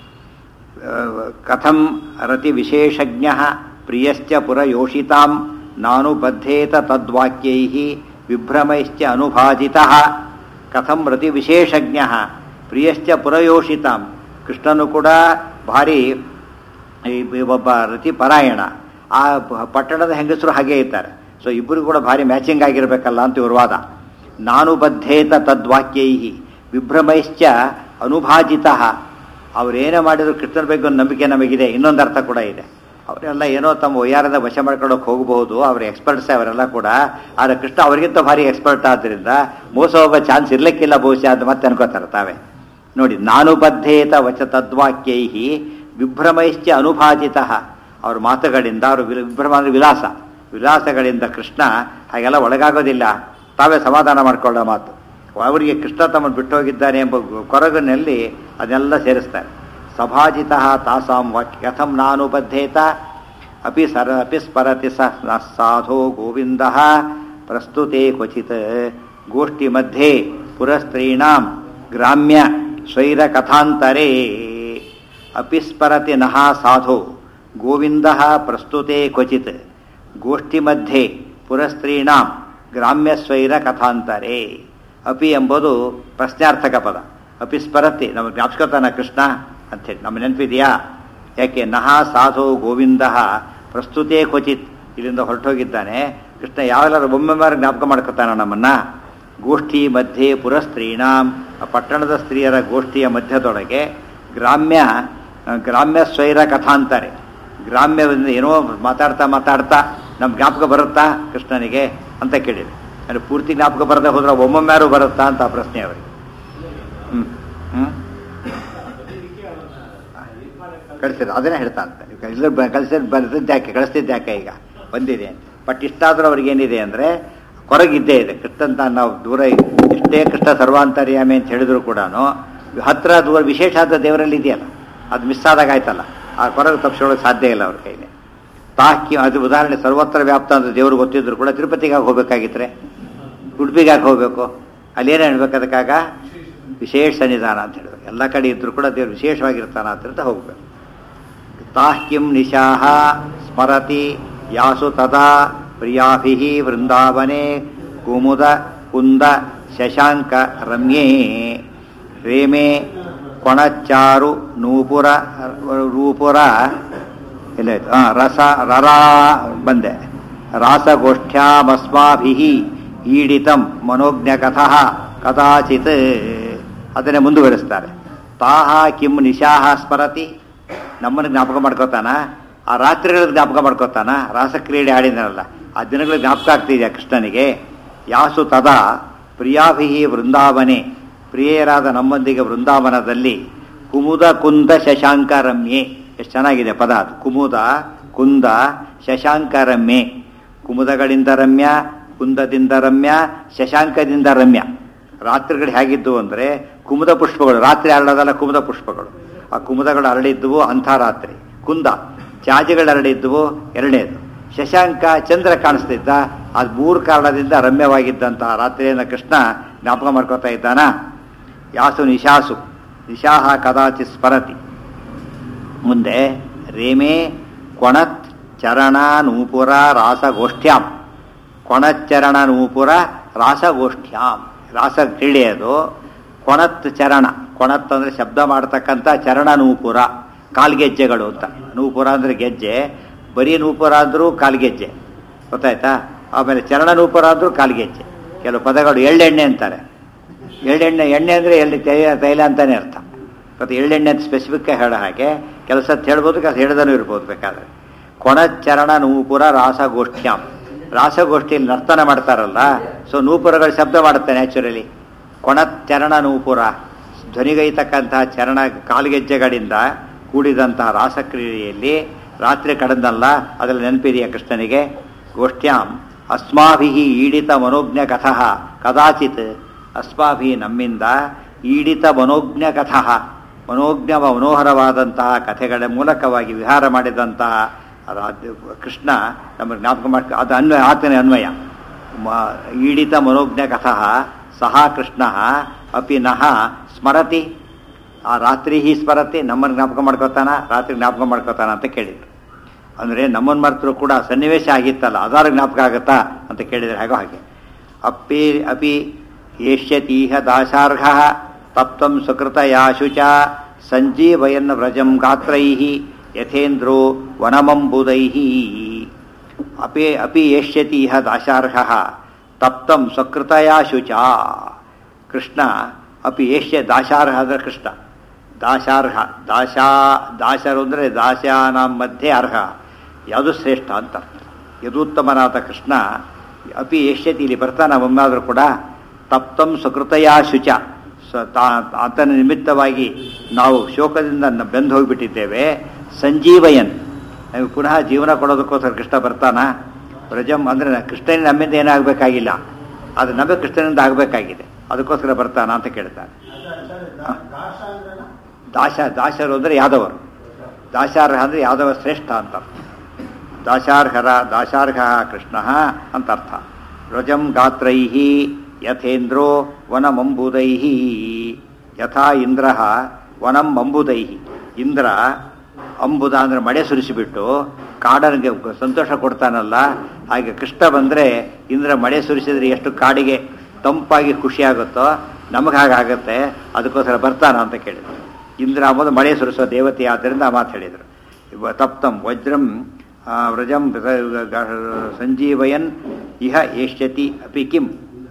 ಕಥಂ ರತಿ ವಿಶೇಷಜ್ಞ ಪ್ರಿಯಶ್ಚ ಪುರಯೋಷಿತಾಂ ನಾನು ಬದ್ಧೇತ ತದ್ವಾಕ್ಯೈ ವಿಭ್ರಮೈಶ್ಚ ಅನುಭಾಜಿತ ಕಥಂ ರತಿ ವಿಶೇಷಜ್ಞ ಪ್ರಿಯಶ್ಚ ಪುರಯೋಷಿತಾಂ ಕೃಷ್ಣನು ಕೂಡ ಭಾರಿ ಈ ಒಬ್ಬ ರತಿಪರಾಯಣ ಆ ಪ- ಪಟ್ಟಣದ ಹೆಂಗಸರು ಹಾಗೆ ಇದ್ದಾರೆ ಸೊ ಇಬ್ಬರು ಕೂಡ ಭಾರಿ ಮ್ಯಾಚಿಂಗ್ ಆಗಿರಬೇಕಲ್ಲ ಅಂತ ಇವ್ರ ವಾದ ನಾನು ಬದ್ಧೇತ ತದ್ವಾಕ್ಯೈ ವಿಭ್ರಮೈಶ್ಚ ಅನುಭಾಜಿತ ಅವರೇನೇ ಮಾಡಿದ್ರು ಕೃಷ್ಣನ ಬಗ್ಗೆ ಒಂದು ನಂಬಿಕೆ ನಮಗಿದೆ ಇನ್ನೊಂದು ಅರ್ಥ ಕೂಡ ಇದೆ ಅವರೆಲ್ಲ ಏನೋ ತಮ್ಮ ವಯ್ಯಾರದ ವಶ ಮಾಡ್ಕೊಳ್ಳೋಕೆ ಹೋಗಬಹುದು ಅವ್ರ ಎಕ್ಸ್ಪರ್ಟ್ಸ್ ಅವರೆಲ್ಲ ಕೂಡ ಆದರೆ ಕೃಷ್ಣ ಅವರಿಗಿಂತ ಭಾರಿ ಎಕ್ಸ್ಪರ್ಟ್ ಆದ್ದರಿಂದ ಮೋಸ ಹೋಗೋ ಚಾನ್ಸ್ ಇರ್ಲಿಕ್ಕಿಲ್ಲ ಬಹುಶಃ ಅಂತ ಮತ್ತೆ ಅನ್ಕೋತಾರೆ ತಾವೇ ನೋಡಿ ನಾನು ಬದ್ಧೇತ ವಚ ತದ್ವಾಕ್ಯೈ ವಿಭ್ರಮೈಶ್ಚ ಅನುಭಾಜಿತ ಅವ್ರ ಮಾತುಗಳಿಂದ ಅವರು ವಿಲ- ವಿಭ್ರಮ ಅಂದ್ರೆ ವಿಲಾಸ ವಿಲಾಸಗಳಿಂದ ಕೃಷ್ಣ ಹಾಗೆಲ್ಲ ಒಳಗಾಗೋದಿಲ್ಲ ತಾವೇ ಸಮಾಧಾನ ಮಾಡಿಕೊಳ್ಳೋ ಮಾತು ಅವರಿಗೆ ಕೃಷ್ಣ ತಮ್ಮನ್ನು ಬಿಟ್ಟು ಹೋಗಿದ್ದಾನೆ ಎಂಬ ಕೊರಗಿನಲ್ಲಿ ಅದನ್ನೆಲ್ಲ ಸೇರಿಸ್ತಾರೆ ಸಭಾಜಿತ ತಾಸಾಂ ವಾಕ್ಯ ಕಥಂ ನಾನು ಬದ್ಧೇತ ಅಪಿ ಸರ ಅಪಿ ಸ್ಮರತಿ ಸ ನ ಸಾಧೋ ಗೋವಿಂದ ಪ್ರಸ್ತುತೆ ಕ್ವಚಿತ್ ಗೋಷ್ಠಿ ಮಧ್ಯೆ ಪುರಸ್ತ್ರೀಣಾಂ ಗ್ರಾಮ್ಯ ಸ್ವೈರ ಕಥಾಂತರೇ ಅಪಿ ಸ್ಮರತಿ ನಃ ಸಾಧೋ ಗೋವಿಂದ ಪ್ರಸ್ತುತೆ ಕ್ವಚಿತ್ ಗೋಷ್ಠಿ ಮಧ್ಯೆ ಪುರಸ್ತ್ರೀಣಾಂ ಗ್ರಾಮ್ಯ ಸ್ವೈರ ಕಥಾಂತರೇ ಅಪಿ ಎಂಬುದು ಪ್ರಶ್ನಾರ್ಥಕ ಪದ ಅಪಿ ಸ್ಮರತಿ ನಮಗೆ ಜ್ಞಾಪಕತಾನ ಕೃಷ್ಣ ಅಂಥೇಳಿ ನಮ್ಮ ನೆನಪಿದೆಯಾ ಯಾಕೆ ನಹ ಸಾಧು ಗೋವಿಂದ ಪ್ರಸ್ತುತೇ ಕ್ವಚಿತ್ ಇಲ್ಲಿಂದ ಹೊರಟೋಗಿದ್ದಾನೆ ಕೃಷ್ಣ ಯಾವೆಲ್ಲರೂ ಒಮ್ಮೆಮ್ಮಾರು ಜ್ಞಾಪಕ ಮಾಡ್ಕೊತಾನ ನಮ್ಮನ್ನ ಗೋಷ್ಠಿ ಮಧ್ಯೆ ಪುರಸ್ತ್ರೀಣಾಂ ಆ ಪಟ್ಟಣದ ಸ್ತ್ರೀಯರ ಗೋಷ್ಠಿಯ ಮಧ್ಯದೊಳಗೆ ಗ್ರಾಮ್ಯ ಆ, ಗ್ರಾಮ್ಯ ಸ್ವೈರ ಕಥಾಂತಾರೆ ಗ್ರಾಮ್ಯದಿಂದ ಏನೋ ಮಾತಾಡ್ತಾ ಮಾತಾಡ್ತಾ ನಮ್ಮ ಜ್ಞಾಪಕ ಬರುತ್ತಾ ಕೃಷ್ಣನಿಗೆ ಅಂತ ಕೇಳಿದೆ ಅಂದರೆ ಪೂರ್ತಿ ಜ್ಞಾಪಕ ಬರದೆ ಹೋದ್ರೆ ಒಮ್ಮೊಮ್ಮ್ಯಾರು ಬರುತ್ತಾ ಅಂತ ಆ ಪ್ರಶ್ನೆ ಅವರಿಗೆ ಹ್ಞೂ ಹ್ಞೂ ಕಳಿಸಿದ್ರು ಅದನ್ನೇ ಹೇಳ್ತಾ ಅಂತ ಕಳಿಸಿದ್ ಬರ್ತಿದ್ದ ಯಾಕೆ ಕಳಿಸ್ತಿದ್ದ ಯಾಕೆ ಈಗ ಬಂದಿದೆ ಅಂತ ಬಟ್ ಇಷ್ಟಾದ್ರೂ ಅವ್ರಿಗೇನಿದೆ ಅಂದರೆ ಕೊರಗಿದ್ದೇ ಇದೆ ಕೃಷ್ಣಂತ ನಾವು ದೂರ ಎಷ್ಟೇ ಕೃಷ್ಣ ಸರ್ವಾಂತರ್ಯಾಮಿ ಅಂತ ಹೇಳಿದ್ರು ಕೂಡ ಹತ್ರ ದೂರ ವಿಶೇಷ ಆದ ದೇವರಲ್ಲಿ ಇದೆಯಲ್ಲ ಅದು ಮಿಸ್ ಆದಾಗ ಆಯ್ತಲ್ಲ ಆ ಕೊರಗು ತಪ್ಪಿಸ್ಕೊಳ್ಳೋಕೆ ಸಾಧ್ಯ ಇಲ್ಲ ಅವ್ರ ಕೈಲಿ ತಾಕಿ ಅದು ಉದಾಹರಣೆ ಸರ್ವತ್ರ ವ್ಯಾಪ್ತ ಅಂತ ದೇವರು ಗೊತ್ತಿದ್ರು ಕೂಡ ತಿರುಪತಿಗೆ ಹೋಗ್ಬೇಕಾಗಿದ್ರೆ ಉಡುಪಿಗೆ ಯಾಕೆ ಹೋಗ್ಬೇಕು ಅಲ್ಲೇನು ಹೇಳ್ಬೇಕು ಅದಕ್ಕಾಗ ವಿಶೇಷ ಸನ್ನಿಧಾನ ಅಂತ ಹೇಳಬೇಕು ಎಲ್ಲ ಕಡೆ ಇದ್ರೂ ಕೂಡ ದೇವರು ವಿಶೇಷವಾಗಿರ್ತಾನ ಅಂತ ಹೋಗ್ಬೇಕು ತಾಹ್ ಕಿಂ ನಿಶಾಹ ಸ್ಮರತಿ ಯಾಸು ತದಾ ಪ್ರಿಯಾಭಿ ವೃಂದಾವನೆ ಕುಮುದ ಕುಂದ ಶಶಾಂಕ ರಮ್ಯೇ ರೇಮೆ ಕೊಣಚಾರು ನೂಪುರ ರೂಪುರ ಎಲ್ಲಾಯ್ತು ಹಾಂ ರಸ ರರಾ ಬಂದೆ ರಾಸಗೋಷ್ಠ್ಯಾಮಸ್ಮಾಭಿ ಈಡಿತಂ ಮನೋಜ್ಞಕಥಃ ಕದಾಚಿತ್ ಅದನ್ನೇ ಮುಂದುವರಿಸ್ತಾರೆ ತಾಹ ಕಿಂ ನಿಶಾಹ ಸ್ಮರತಿ ನಮ್ಮನ್ನು ಜ್ಞಾಪಕ ಮಾಡ್ಕೋತಾನ ಆ ರಾತ್ರಿಗಳ ಜ್ಞಾಪಕ ಮಾಡ್ಕೋತಾನ ರಾಸಕ್ರೀಡೆ ಆಡಿದನಲ್ಲ ಆ ದಿನಗಳ ಜ್ಞಾಪಕ ಆಗ್ತಿದೆಯಾ ಕೃಷ್ಣನಿಗೆ ಯಾಸು ತದಾ ಪ್ರಿಯಾಭಿ ವೃಂದಾವನೆ ಪ್ರಿಯರಾದ ನಮ್ಮೊಂದಿಗೆ ವೃಂದಾವನದಲ್ಲಿ ಕುಮುದ ಕುಂದ ಶಶಾಂಕ ರಮ್ಯೆ ಎಷ್ಟು ಚೆನ್ನಾಗಿದೆ ಪದ ಅದು ಕುಮುದ ಕುಂದ ಶಶಾಂಕ ರಮ್ಯೆ ಕುಮುದಗಳಿಂದ ರಮ್ಯ ಕುಂದದಿಂದ ರಮ್ಯ ಶಶಾಂಕದಿಂದ ರಮ್ಯ ರಾತ್ರಿಗಳು ಹೇಗಿದ್ದವು ಅಂದರೆ ಕುಮುದ ಪುಷ್ಪಗಳು ರಾತ್ರಿ ಅರಳೋದಲ್ಲ ಕುಮುದ ಪುಷ್ಪಗಳು ಆ ಕುಮುದಗಳು ಅರಳಿದ್ದುವು ಅಂಥ ರಾತ್ರಿ ಕುಂದ ಚಾಜಿಗಳು ಅರಳಿದ್ದುವು ಎರಡನೇದು ಶಶಾಂಕ ಚಂದ್ರ ಕಾಣಿಸ್ತಿದ್ದ ಅದು ಮೂರು ಕಾರಣದಿಂದ ರಮ್ಯವಾಗಿದ್ದಂತಹ ರಾತ್ರಿಯನ್ನು ಕೃಷ್ಣ ಜ್ಞಾಪಕ ಮಾಡ್ಕೋತಾ ಇದ್ದಾನ ಯಾಸು ನಿಶಾಸು ನಿಶಾಹ ಕದಾಚಿ ಸ್ಮರತಿ ಮುಂದೆ ರೇಮೆ ಕೊಣತ್ ಚರಣ ನೂಪುರ ರಾಸಗೋಷ್ಠ್ಯಾಂ ಕೊಣಚ್ಚರಣ ನೂಪುರ ರಾಸಗೋಷ್ಠ್ಯಾಂ ರಾಸ ಕ್ರೀಡೆ ಅದು ಕೊಣತ್ ಚರಣ ಕೊಣತ್ ಅಂದರೆ ಶಬ್ದ ಮಾಡ್ತಕ್ಕಂಥ ಚರಣ ನೂಪುರ ಕಾಲ್ಗೆಜ್ಜೆಗಳು ಅಂತ ನೂಪುರ ಅಂದರೆ ಗೆಜ್ಜೆ ಬರೀ ನೂಪುರ ಅಂದರೂ ಕಾಲ್ಗೆಜ್ಜೆ ಗೊತ್ತಾಯ್ತಾ ಆಮೇಲೆ ಚರಣ ನೂಪುರ ಅಂದರೂ ಕಾಲ್ಗೆಜ್ಜೆ ಕೆಲವು ಪದಗಳು ಎಳ್ಳೆಣ್ಣೆ ಅಂತಾರೆ ಎಳ್ಳೆಣ್ಣೆ ಎಣ್ಣೆ ಅಂದರೆ ಎಳ್ಳೆ ತೈಲ ತೈಲ ಅಂತಾನೆ ಅರ್ಥ ಮತ್ತು ಎಳ್ಳೆಣ್ಣೆ ಅಂತ ಸ್ಪೆಸಿಫಿಕ್ ಹೇಳೋ ಹಾಗೆ ಕೆಲಸ ಹೇಳ್ಬೋದು ಕೆಲಸ ಹೇಳ್ದನೂ ಇರ್ಬೋದು ಬೇಕಾದ್ರೆ ಕೊಣಚರಣ ನೂಪುರ ರಾಸಗೋಷ್ಠ್ಯಾಂ ರಾಸಗೋಷ್ಠಿಯಲ್ಲಿ ನರ್ತನ ಮಾಡ್ತಾರಲ್ಲ ಸೊ ನೂಪುರಗಳು ಶಬ್ದ ಮಾಡುತ್ತೆ ನ್ಯಾಚುರಲಿ ಕೊಣಚರಣ ನೂಪುರ ಧ್ವನಿಗೈತಕ್ಕಂತಹ ಚರಣ ಕಾಲ್ಗೆಜ್ಜೆಗಳಿಂದ ಕೂಡಿದಂತಹ ರಾಸಕ್ರಿಯೆಯಲ್ಲಿ ರಾತ್ರಿ ಕಡದಲ್ಲ ಅದರಲ್ಲಿ ನೆನಪಿದೆಯಾ ಕೃಷ್ಣನಿಗೆ ಗೋಷ್ಠ್ಯಾಂ ಅಸ್ಮಾಭಿ ಈಡಿತ ಮನೋಜ್ಞ ಕಥಃ ಕದಾಚಿತ್ ಅಸ್ಮಾಭಿ ನಮ್ಮಿಂದ ಈಡಿತ ಮನೋಜ್ಞ ಕಥಃ ಮನೋಜ್ಞ ಮನೋಹರವಾದಂತಹ ಕಥೆಗಳ ಮೂಲಕವಾಗಿ ವಿಹಾರ ಮಾಡಿದಂತಹ ರಾಜ್ಯ ಕೃಷ್ಣ ನಮಗೆ ಜ್ಞಾಪಕ ಮಾಡ್ಕ ಅದು ಅನ್ವಯ ಆತನೇ ಅನ್ವಯ ಮ- ಈಡಿತ ಮನೋಜ್ಞ ಕಥಃ ಸಹ ಕೃಷ್ಣ ಅಪಿ ನಃ ಸ್ಮರತಿ ಆ ರಾತ್ರಿ ಹಿ ಸ್ಮರತಿ ನಮ್ಮನ್ನು ಜ್ಞಾಪಕ ಮಾಡ್ಕೋತಾನ ರಾತ್ರಿ ಜ್ಞಾಪಕ ಮಾಡ್ಕೋತಾನ ಅಂತ ಕೇಳಿದ್ರು ಅಂದರೆ ನಮ್ಮನ್ನು ಮರೆತರು ಕೂಡ ಸನ್ನಿವೇಶ ಆಗಿತ್ತಲ್ಲ ಅದಾರ ಜ್ಞಾಪಕ ಆಗುತ್ತಾ ಅಂತ ಕೇಳಿದರೆ ಹೇಗೋ ಹಾಗೆ ಅಪ್ಪಿ ಅಪಿ ಏಷ್ಯತೀಹ ದಾಶಾರ್ಹ ತಪ್ತಂ ಸುಕೃತ ಯಾಶುಚ ಸಂಜೀವಯನ್ ವ್ರಜಂ ಗಾತ್ರೈ ಯಥೇಂದ್ರೋ ವನಮಂಬುದೈ ಅಪಿ ಅಪಿ ಏಷ್ಯತಿ ಇಹ ದಾಶಾರ್ಹ ತಪ್ತಂ ಸ್ವಕೃತಯ ಶುಚ ಕೃಷ್ಣ ಅಪಿ ಏಷ್ಯ ದಾಶಾರ್ಹ ಅಂದರೆ ಕೃಷ್ಣ ದಾಶಾರ್ಹ ದಾಶಾ ದಾಶರು ಅಂದರೆ ದಾಶಾನಾಂ ಮಧ್ಯೆ ಅರ್ಹ ಯಾವುದು ಶ್ರೇಷ್ಠ ಅಂತ ಯದುತ್ತಮನಾದ ಕೃಷ್ಣ ಅಪಿ ಏಷ್ಯತಿ ಇಲ್ಲಿ ಬರ್ತಾನ ಒಮ್ಮಾದರೂ ಕೂಡ ತಪ್ತಂ ಸುಕೃತಯ ಶುಚ ಸ ತಾ- ಆತನ ನಿಮಿತ್ತವಾಗಿ ನಾವು ಶೋಕದಿಂದ ನ- ಬೆಂದು ಹೋಗಿಬಿಟ್ಟಿದ್ದೇವೆ ಸಂಜೀವಯನ್ ನಮಗೆ ಪುನಃ ಜೀವನ ಕೊಡೋದಕ್ಕೋಸ್ಕರ ಕೃಷ್ಣ ಬರ್ತಾನ ವ್ರಜಂ ಅಂದರೆ ಕೃಷ್ಣನಿಂದ ನಮ್ಮಿಂದ ಏನಾಗಬೇಕಾಗಿಲ್ಲ ಅದು ನಮಗೆ ಕೃಷ್ಣನಿಂದ ಆಗಬೇಕಾಗಿದೆ ಅದಕ್ಕೋಸ್ಕರ ಬರ್ತಾನ ಅಂತ ಕೇಳ್ತಾನೆ ದಾಶ ದಾಶರು ಅಂದರೆ ಯಾದವರು ದಾಶಾರ್ಹ ಅಂದರೆ ಯಾದವ ಶ್ರೇಷ್ಠ ಅಂತ ಅರ್ಥ ದಾಶಾರ್ಹರ ದಾಶಾರ್ಹ ಕೃಷ್ಣ ಅಂತ ಅರ್ಥ ರಜಂ ಗಾತ್ರೈ ಯಥೇಂದ್ರೋ ವನಮಂಬುದೈ ಯಥಾ ಇಂದ್ರ ವನಂ ಅಂಬುದೈ ಇಂದ್ರ ಅಂಬುದ ಅಂದರೆ ಮಳೆ ಸುರಿಸಿಬಿಟ್ಟು ಕಾಡನಿಗೆ ಸಂತೋಷ ಕೊಡ್ತಾನಲ್ಲ ಹಾಗೆ ಕೃಷ್ಣ ಬಂದರೆ ಇಂದ್ರ ಮಳೆ ಸುರಿಸಿದ್ರೆ ಎಷ್ಟು ಕಾಡಿಗೆ ತಂಪಾಗಿ ಖುಷಿಯಾಗುತ್ತೋ ನಮಗೆ ಹಾಗಾಗತ್ತೆ ಅದಕ್ಕೋಸ್ಕರ ಬರ್ತಾನ ಅಂತ ಕೇಳಿದ್ರು ಇಂದ್ರ ಅಂಬುದು ಮಳೆ ಸುರಿಸೋ ದೇವತೆ ಆದ್ದರಿಂದ ಆ ಮಾತು ಹೇಳಿದರು ಇವ ತಪ್ತಂ ವಜ್ರಂ ಆ, ವ್ರಜಂ ಗ- ಗ- ಸಂಜೀವಯನ್ ಇಹ ಏಷ್ಯತಿ ಅಪಿ ಕಿಂ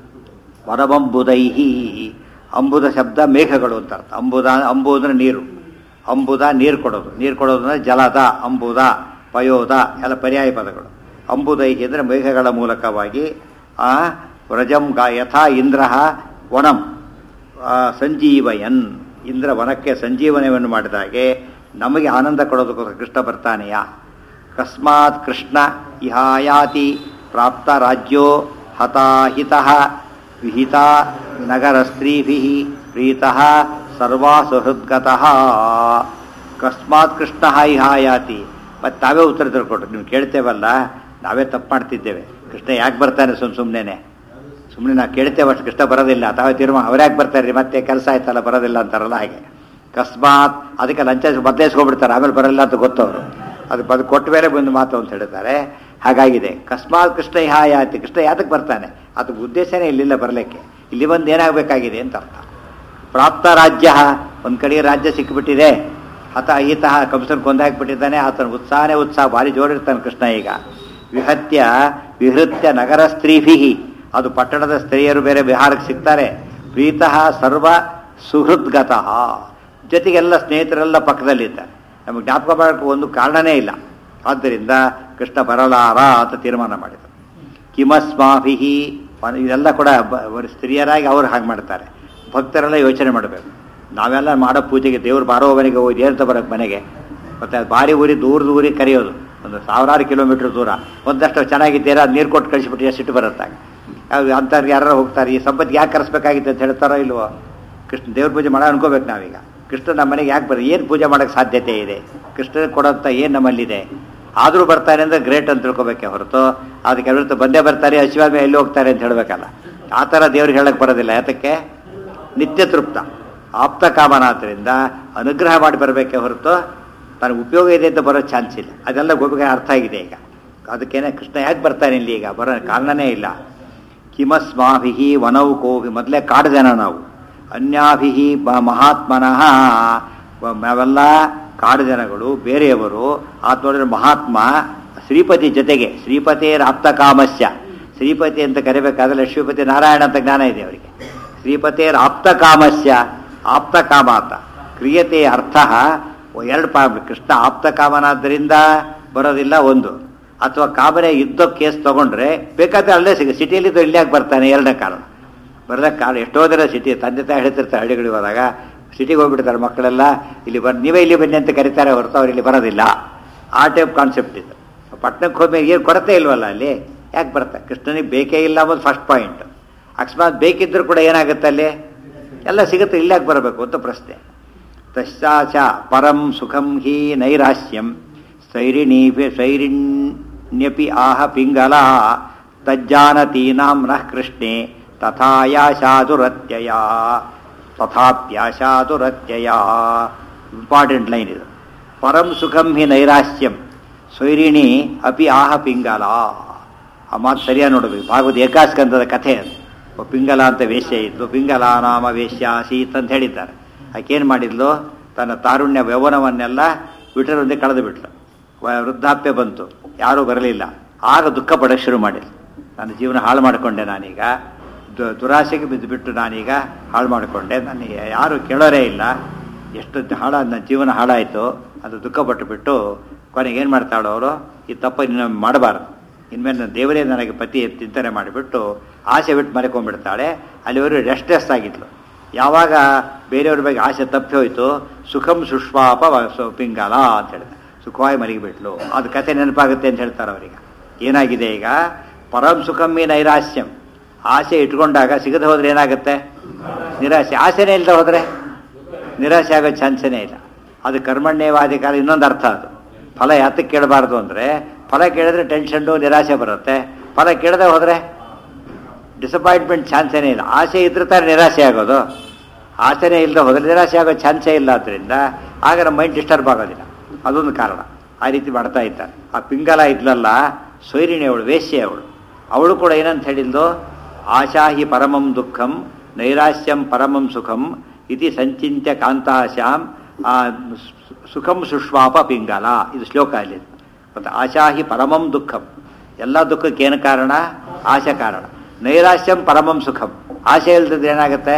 ವರವಂಬುದೈಹಿ ಅಂಬುದ ಶಬ್ದ ಮೇಘಗಳು ಅಂತ ಅರ್ಥ ಅಂಬುದ ಅಂಬುದ್ರ ನೀರು ಅಂಬುದ ನೀರು ಕೊಡೋದು ನೀರು ಕೊಡೋದು ಅಂದರೆ ಜಲದ ಅಂಬುದ ಪಯೋದ ಎಲ್ಲ ಪರ್ಯಾಯ ಪದಗಳು ಅಂಬುದೈಹಿ ಅಂದರೆ ಮೇಘಗಳ ಮೂಲಕವಾಗಿ ಆ ವ್ರಜಂ ಗಾ ಯಥಾ ಇಂದ್ರ ವನಂ ಆ, ಸಂಜೀವಯನ್ ಇಂದ್ರ ವನಕ್ಕೆ ಸಂಜೀವನವನ್ನು ಮಾಡಿದ ಹಾಗೆ ನಮಗೆ ಆನಂದ ಕೊಡೋದಕ್ಕೋಸ್ಕರ ಕೃಷ್ಣ ಬರ್ತಾನೆಯ ಕಸ್ಮಾತ್ ಕೃಷ್ಣ ಇಹಾಯಾತಿ ಪ್ರಾಪ್ತ ರಾಜ್ಯೋ ಹತಾಹಿತಃ ವಿಹಿತ ನಗರ ಸ್ತ್ರೀಭಿ ಪ್ರೀತಃ ಸರ್ವಾ ಸುಹೃದ್ಗತಃ ಕಸ್ಮಾತ್ ಕೃಷ್ಣ ಇಹಾಯಾತಿ ಮತ್ತು ತಾವೇ ಉತ್ತರ ತಿಳ್ಕೊಟ್ರು ನೀವು ಕೇಳ್ತೇವಲ್ಲ ನಾವೇ ತಪ್ಪು ಮಾಡ್ತಿದ್ದೇವೆ ಕೃಷ್ಣ ಯಾಕೆ ಬರ್ತಾನೆ ಸುಮ್ ಸುಮ್ಮನೆ ಸುಮ್ಮನೆ ನಾವು ಕೇಳ್ತೇವೆ ಅಷ್ಟು ಕೃಷ್ಣ ಬರೋದಿಲ್ಲ ತಾವೇ ತೀರ್ಮಾನ ಅವ್ರ್ಯಾಕೆ ಬರ್ತಾರೆ ಮತ್ತೆ ಕೆಲಸ ಆಯ್ತಲ್ಲ ಬರೋದಿಲ್ಲ ಅಂತಾರಲ್ಲ ಹಾಗೆ ಅಕಸ್ಮಾತ್ ಅದಕ್ಕೆ ಲಂಚ ಬದಲಾಯಿಸ್ಕೊಂಡ್ಬಿಡ್ತಾರೆ ಆಮೇಲೆ ಬರಲ್ಲ ಅಂತ ಗೊತ್ತವರು ಅದು ಅದು ಕೊಟ್ಟ ಮೇಲೆ ಬಂದು ಮಾತು ಅಂತ ಹೇಳ್ತಾರೆ ಹಾಗಾಗಿದೆ ಅಕಸ್ಮಾತ್ ಕೃಷ್ಣ ಹಾಯಾತಿ ಕೃಷ್ಣ ಯಾತಕ್ಕೆ ಬರ್ತಾನೆ ಅದಕ್ಕೆ ಉದ್ದೇಶನೇ ಇಲ್ಲಿಲ್ಲ ಬರಲಿಕ್ಕೆ ಇಲ್ಲಿ ಬಂದು ಏನಾಗಬೇಕಾಗಿದೆ ಅಂತ ಅರ್ಥ ಪ್ರಾಪ್ತ ರಾಜ್ಯ ಒಂದು ಕಡೆಗೆ ರಾಜ್ಯ ಸಿಕ್ಕಿಬಿಟ್ಟಿದೆ ಹತ ಈತಃ ಕಂಸನ್ ಕೊಂದಾಕ್ಬಿಟ್ಟಿದ್ದಾನೆ ಆತನ ಉತ್ಸಾಹನೇ ಉತ್ಸಾಹ ಭಾರಿ ಜೋರಿರ್ತಾನೆ ಕೃಷ್ಣ ಈಗ ವಿಹತ್ಯ ವಿಹೃತ್ಯ ನಗರ ಸ್ತ್ರೀಭಿ ಅದು ಪಟ್ಟಣದ ಸ್ತ್ರೀಯರು ಬೇರೆ ವಿಹಾರಕ್ಕೆ ಸಿಗ್ತಾರೆ ಪ್ರೀತಃ ಸರ್ವ ಸುಹೃದ್ಗತಃ ಜೊತೆಗೆಲ್ಲ ಸ್ನೇಹಿತರೆಲ್ಲ ಪಕ್ಕದಲ್ಲಿದ್ದಾರೆ ನಮಗೆ ಜ್ಞಾಪಕ ಮಾಡೋಕ್ಕೆ ಒಂದು ಕಾರಣನೇ ಇಲ್ಲ ಆದ್ದರಿಂದ ಕೃಷ್ಣ ಬರಲಾರ ಅಂತ ತೀರ್ಮಾನ ಮಾಡಿದರು ಕಿಮಸ್ಮಾಭಿ ಇದೆಲ್ಲ ಕೂಡ ಬ- ಬರೀ ಸ್ತ್ರೀಯರಾಗಿ ಅವ್ರು ಹಾಗೆ ಮಾಡ್ತಾರೆ ಭಕ್ತರೆಲ್ಲ ಯೋಚನೆ ಮಾಡಬೇಕು ನಾವೆಲ್ಲ ಮಾಡೋ ಪೂಜೆಗೆ ದೇವ್ರು ಬಾರೋ ಮನೆಗೆ ಹೋಗಿ ಏರ್ತ ಬರೋಕ್ಕೆ ಮನೆಗೆ ಮತ್ತೆ ಅದು ಭಾರಿ ಊರಿ ದೂರದ ಊರಿಗೆ ಕರೆಯೋದು ಒಂದು ಸಾವಿರಾರು ಕಿಲೋಮೀಟ್ರ್ ದೂರ ಒಂದಷ್ಟು ಚೆನ್ನಾಗಿದ್ದೀರಾ ಅದು ನೀರು ಕೊಟ್ಟು ಕಳಿಸ್ಬಿಟ್ಟು ಸಿಟ್ಟು ಬರುತ್ತಾಗ ಅದು ಅಂಥವ್ರಿಗೆ ಯಾರು ಹೋಗ್ತಾರೆ ಈ ಸಂಪತ್ತಿಗೆ ಯಾಕೆ ಕರೆಸ್ಬೇಕಾಗಿತ್ತು ಅಂತ ಹೇಳ್ತಾರೋ ಇಲ್ವೋ ಕೃಷ್ಣ ದೇವ್ರ ಪೂಜೆ ಮಾಡೋ ಅನ್ಕೋಬೇಕು ನಾವೀಗ ಕೃಷ್ಣ ನಮ್ಮ ಮನೆಗೆ ಯಾಕೆ ಬರ ಏನು ಪೂಜೆ ಮಾಡೋಕ್ಕೆ ಸಾಧ್ಯತೆ ಇದೆ ಕೃಷ್ಣ ಕೊಡೋಂಥ ಏನು ನಮ್ಮಲ್ಲಿದೆ ಆದರೂ ಬರ್ತಾರೆ ಅಂದರೆ ಗ್ರೇಟ್ ಅಂತ ತಿಳ್ಕೊಬೇಕೆ ಹೊರತು ಅದು ಕೆಲವರು ಬಂದೇ ಬರ್ತಾರೆ ಹಸಿವಾದ ಮೇಲೆ ಎಲ್ಲಿ ಹೋಗ್ತಾರೆ ಅಂತ ಹೇಳಬೇಕಲ್ಲ ಆ ಥರ ದೇವ್ರಿಗೆ ಹೇಳಕ್ಕೆ ಬರೋದಿಲ್ಲ ಯಾತಕ್ಕೆ ನಿತ್ಯ ತೃಪ್ತ ಆಪ್ತ ಕಾಮನಾದ್ರಿಂದ ಅನುಗ್ರಹ ಮಾಡಿ ಬರಬೇಕೆ ಹೊರತು ತನಗೆ ಉಪಯೋಗ ಇದೆ ಅಂತ ಬರೋ ಚಾನ್ಸ್ ಇಲ್ಲ ಅದೆಲ್ಲ ಗೋಪಿಗೆ ಅರ್ಥ ಆಗಿದೆ ಈಗ ಅದಕ್ಕೇನೆ ಕೃಷ್ಣ ಯಾಕೆ ಬರ್ತಾನೆ ಇಲ್ಲಿ ಈಗ ಬರೋ ಕಾರಣನೇ ಇಲ್ಲ ಕಿಮಸ್ಮಾಭಿ ವನವು ಕೋವಿ ಮೊದಲೇ ಕಾಡು ಜನ ನಾವು ಅನ್ಯಾಭಿ ಬ- ಮಹಾತ್ಮನಃ ಬ- ನಾವೆಲ್ಲ ಕಾಡು ಜನಗಳು ಬೇರೆಯವರು ಆತ ನೋಡಿದ್ರೆ ಮಹಾತ್ಮ ಶ್ರೀಪತಿ ಜೊತೆಗೆ ಶ್ರೀಪತಿಯರ ಆಪ್ತಕಾಮಸ್ಯ ಶ್ರೀಪತಿ ಅಂತ ಕರಿಬೇಕಾದ್ರೆ ಲಕ್ಷ್ಮೀಪತಿ ನಾರಾಯಣ ಅಂತ ಜ್ಞಾನ ಇದೆ ಅವರಿಗೆ ಶ್ರೀಪತಿಯರ ಆಪ್ತಕಾಮಸ್ಯ ಆಪ್ತಕಾಮ ಅಂತ ಕ್ರಿಯತೆ ಅರ್ಥ ಎರಡು ಪಾ ಕೃಷ್ಣ ಆಪ್ತಕಾಮನಾದ್ದರಿಂದ ಬರೋದಿಲ್ಲ ಒಂದು ಅಥವಾ ಕಾಮನೆ ಯುದ್ಧ ಕೇಸ್ ತಗೊಂಡ್ರೆ ಬೇಕಾದ್ರೆ ಅಲ್ಲೇ ಸಿಗ ಸಿಟಿಯಲ್ಲಿ ಇಲ್ಲಿಯಾಗಿ ಬರ್ತಾನೆ ಎರಡನೇ ಕಾರಣ ಬರೋದಕ್ಕೆ ಕಾರಣ ಎಷ್ಟೋ ಜನ ಸಿಟಿ ತಂದೆ ತಾಯಿ ಹೇಳ್ತಿರ್ತಾರೆ ಹಳ್ಳಿಗಳಿಗೆ ಹೋದಾಗ ಸಿಟಿಗೆ ಹೋಗ್ಬಿಡ್ತಾರೆ ಮಕ್ಕಳೆಲ್ಲ ಇಲ್ಲಿ ಬರ್ ನೀವೇ ಇಲ್ಲಿ ಬನ್ನಿ ಅಂತ ಕರೀತಾರೆ ಹೊರತು ಅವ್ರು ಇಲ್ಲಿ ಬರೋದಿಲ್ಲ ಆ ಟೈಪ್ ಕಾನ್ಸೆಪ್ಟ್ ಇದು ಪಟ್ಟಣಕ್ಕೆ ಹೋದ್ಮೇಲೆ ಏನು ಕೊರತೆ ಇಲ್ವಲ್ಲ ಅಲ್ಲಿ ಯಾಕೆ ಬರ್ತಾರೆ ಕೃಷ್ಣನಿಗೆ ಬೇಕೇ ಇಲ್ಲ ಅನ್ನೋದು ಫಸ್ಟ್ ಪಾಯಿಂಟ್ ಅಕಸ್ಮಾತ್ ಬೇಕಿದ್ದರೂ ಕೂಡ ಏನಾಗುತ್ತೆ ಅಲ್ಲಿ ಎಲ್ಲ ಸಿಗುತ್ತೆ ಇಲ್ಲಿ ಯಾಕೆ ಬರಬೇಕು ಅಂತ ಪ್ರಶ್ನೆ ತಶ್ಚಾಚ ಪರಂ ಸುಖಂ ಹಿ ನೈರಾಸ್ಯಂ ಸೈರಿಣೀ ಸೈರಿಣ್ಯಪಿ ಆಹ ಪಿಂಗಲ ತಜ್ಜಾನತೀನಾಂ ನಃ ಕೃಷ್ಣೆ ತಥಾಯಾಶಾದುರತ್ಯಯ ತಥಾಪ್ಯಾಶಾದುರತ್ಯಯ ಇಂಪಾರ್ಟೆಂಟ್ ಲೈನ್ ಇದು ಪರಂ ಸುಖಂ ಹಿ ನೈರಾಸ್ಯಂ ಸ್ವೈರಿಣಿ ಅಪಿ ಆಹ ಪಿಂಗಲ ಆ ಮಾತು ಸರಿಯಾಗಿ ನೋಡಬೇಕು ಭಾಗವತ ಏಕಾಸ್ಕಂದದ ಕಥೆ ಅದು ಒಬ್ಬ ಪಿಂಗಲ ಅಂತ ವೇಶ್ಯ ಇದ್ಲು ಪಿಂಗಲ ನಾಮ ವೇಶ್ಯ ಆಸೀತ್ ಅಂತ ಹೇಳಿದ್ದಾರೆ ಆಕೇನು ಮಾಡಿದ್ಲು ತನ್ನ ತಾರುಣ್ಯ ಯೌವನವನ್ನೆಲ್ಲ ಬಿಟ್ಟರೊಂದೇ ಕಳೆದು ಬಿಟ್ಲು ವ- ವೃದ್ಧಾಪ್ಯ ಬಂತು ಯಾರೂ ಬರಲಿಲ್ಲ ಆಗ ದುಃಖ ಪಡೋಕ್ಕೆ ಶುರು ಮಾಡಿದ್ಲು ನನ್ನ ಜೀವನ ಹಾಳು ಮಾಡಿಕೊಂಡೆ ನಾನೀಗ ದು- ದುರಾಸೆಗೆ ಬಿದ್ದುಬಿಟ್ಟು ನಾನೀಗ ಹಾಳು ಮಾಡಿಕೊಂಡೆ ನನಗೆ ಯಾರು ಕೇಳೋರೇ ಇಲ್ಲ ಎಷ್ಟು ಹಾಳ ನನ್ನ ಜೀವನ ಹಾಳಾಯಿತು ಅದು ದುಃಖ ಪಟ್ಟುಬಿಟ್ಟು ಕೊನೆಗೆ ಏನು ಮಾಡ್ತಾಳೋ ಅವರು ಈ ತಪ್ಪ ಇನ್ನು ಮಾಡಬಾರ್ದು ಇನ್ಮೇಲೆ ನನ್ನ ದೇವರೇ ನನಗೆ ಪತಿ ಅಂತ ಚಿಂತನೆ ಮಾಡಿಬಿಟ್ಟು ಆಸೆ ಬಿಟ್ಟು ಮರೆಕೊಂಡ್ಬಿಡ್ತಾಳೆ ಅಲ್ಲಿವರು ರೆಸ್ಟ್ಲೆಸ್ ಆಗಿದ್ಲು ಯಾವಾಗ ಬೇರೆಯವ್ರ ಬಗ್ಗೆ ಆಸೆ ತಪ್ಪಿ ಹೋಯಿತು ಸುಖಂ ಸುಷ್ಪಾಪ ವ- ಸು- ಪಿಂಗಾಲ ಅಂತ ಹೇಳಿದ ಸುಖವಾಗಿ ಮಲಗಿಬಿಟ್ಲು ಅದು ಕತೆ ನೆನಪಾಗುತ್ತೆ ಅಂತ ಹೇಳ್ತಾರೆ ಅವರಿಗೆ ಏನಾಗಿದೆ ಈಗ ಪರಂ ಸುಖಂ ಮೀ ನೈರಾಸ್ಯಂ ಆಸೆ ಇಟ್ಕೊಂಡಾಗ ಸಿಗದೆ ಹೋದ್ರೆ ಏನಾಗುತ್ತೆ ನಿರಾಸೆ ಆಸೆನೇ ಇಲ್ಲದೆ ಹೋದರೆ ನಿರಾಸೆ ಆಗೋ ಚಾನ್ಸೇ ಇಲ್ಲ ಅದು ಕರ್ಮಣ್ಯವಾದಿ ಕಾಲ ಇನ್ನೊಂದು ಅರ್ಥ ಅದು ಫಲ ಯಾತಕ್ಕೆ ಕೇಳಬಾರ್ದು ಅಂದರೆ ಫಲ ಕೇಳಿದ್ರೆ ಟೆನ್ಷನ್ನು ನಿರಾಸೆ ಬರುತ್ತೆ ಫಲ ಕೇಳದೆ ಹೋದರೆ ಡಿಸಪಾಯಿಂಟ್ಮೆಂಟ್ ಚಾನ್ಸೇನೇ ಇಲ್ಲ ಆಸೆ ಇದ್ರೆ ತಾನೇ ನಿರಾಸೆ ಆಗೋದು ಆಸೆನೇ ಇಲ್ಲದೆ ಹೋದರೆ ನಿರಾಸೆ ಆಗೋ ಚಾನ್ಸೇ ಇಲ್ಲ ಆದ್ದರಿಂದ ಆಗ ನಮ್ಮ ಮೈಂಡ್ ಡಿಸ್ಟರ್ಬ್ ಆಗೋದಿಲ್ಲ ಅದೊಂದು ಕಾರಣ ಆ ರೀತಿ ಮಾಡ್ತಾ ಇದ್ದಾರೆ ಆ ಪಿಂಗಲ ಇದ್ಲಲ್ಲ ಸೈರಿಣಿ ಅವಳು ವೇಶ್ಯೆ ಅವಳು ಅವಳು ಕೂಡ ಏನಂತ ಹೇಳಿದ್ದು ಆಶಾಹಿ ಪರಮಂ ದುಃಖಂ ನೈರಾಸ್ಯಂ ಪರಮಂ ಸುಖಂ ಇತಿ ಸಂಚಿತ್ಯ ಕಾಂತಾಶ್ಯಾಂ ಆ ಸು- ಸುಖಂ ಸುಷ್ವಾಪ ಪಿಂಗಲ ಇದು ಶ್ಲೋಕ ಅಲ್ಲಿ ಮತ್ತು ಆಶಾಹಿ ಪರಮಂ ದುಃಖಂ ಎಲ್ಲ ದುಃಖಕ್ಕೆ ಏನು ಕಾರಣ ಆಶೆ ಕಾರಣ ನೈರಾಶ್ಯಂ ಪರಮಂ ಸುಖಂ ಆಸೆ ಇಲ್ದಿದ್ರೆ ಏನಾಗುತ್ತೆ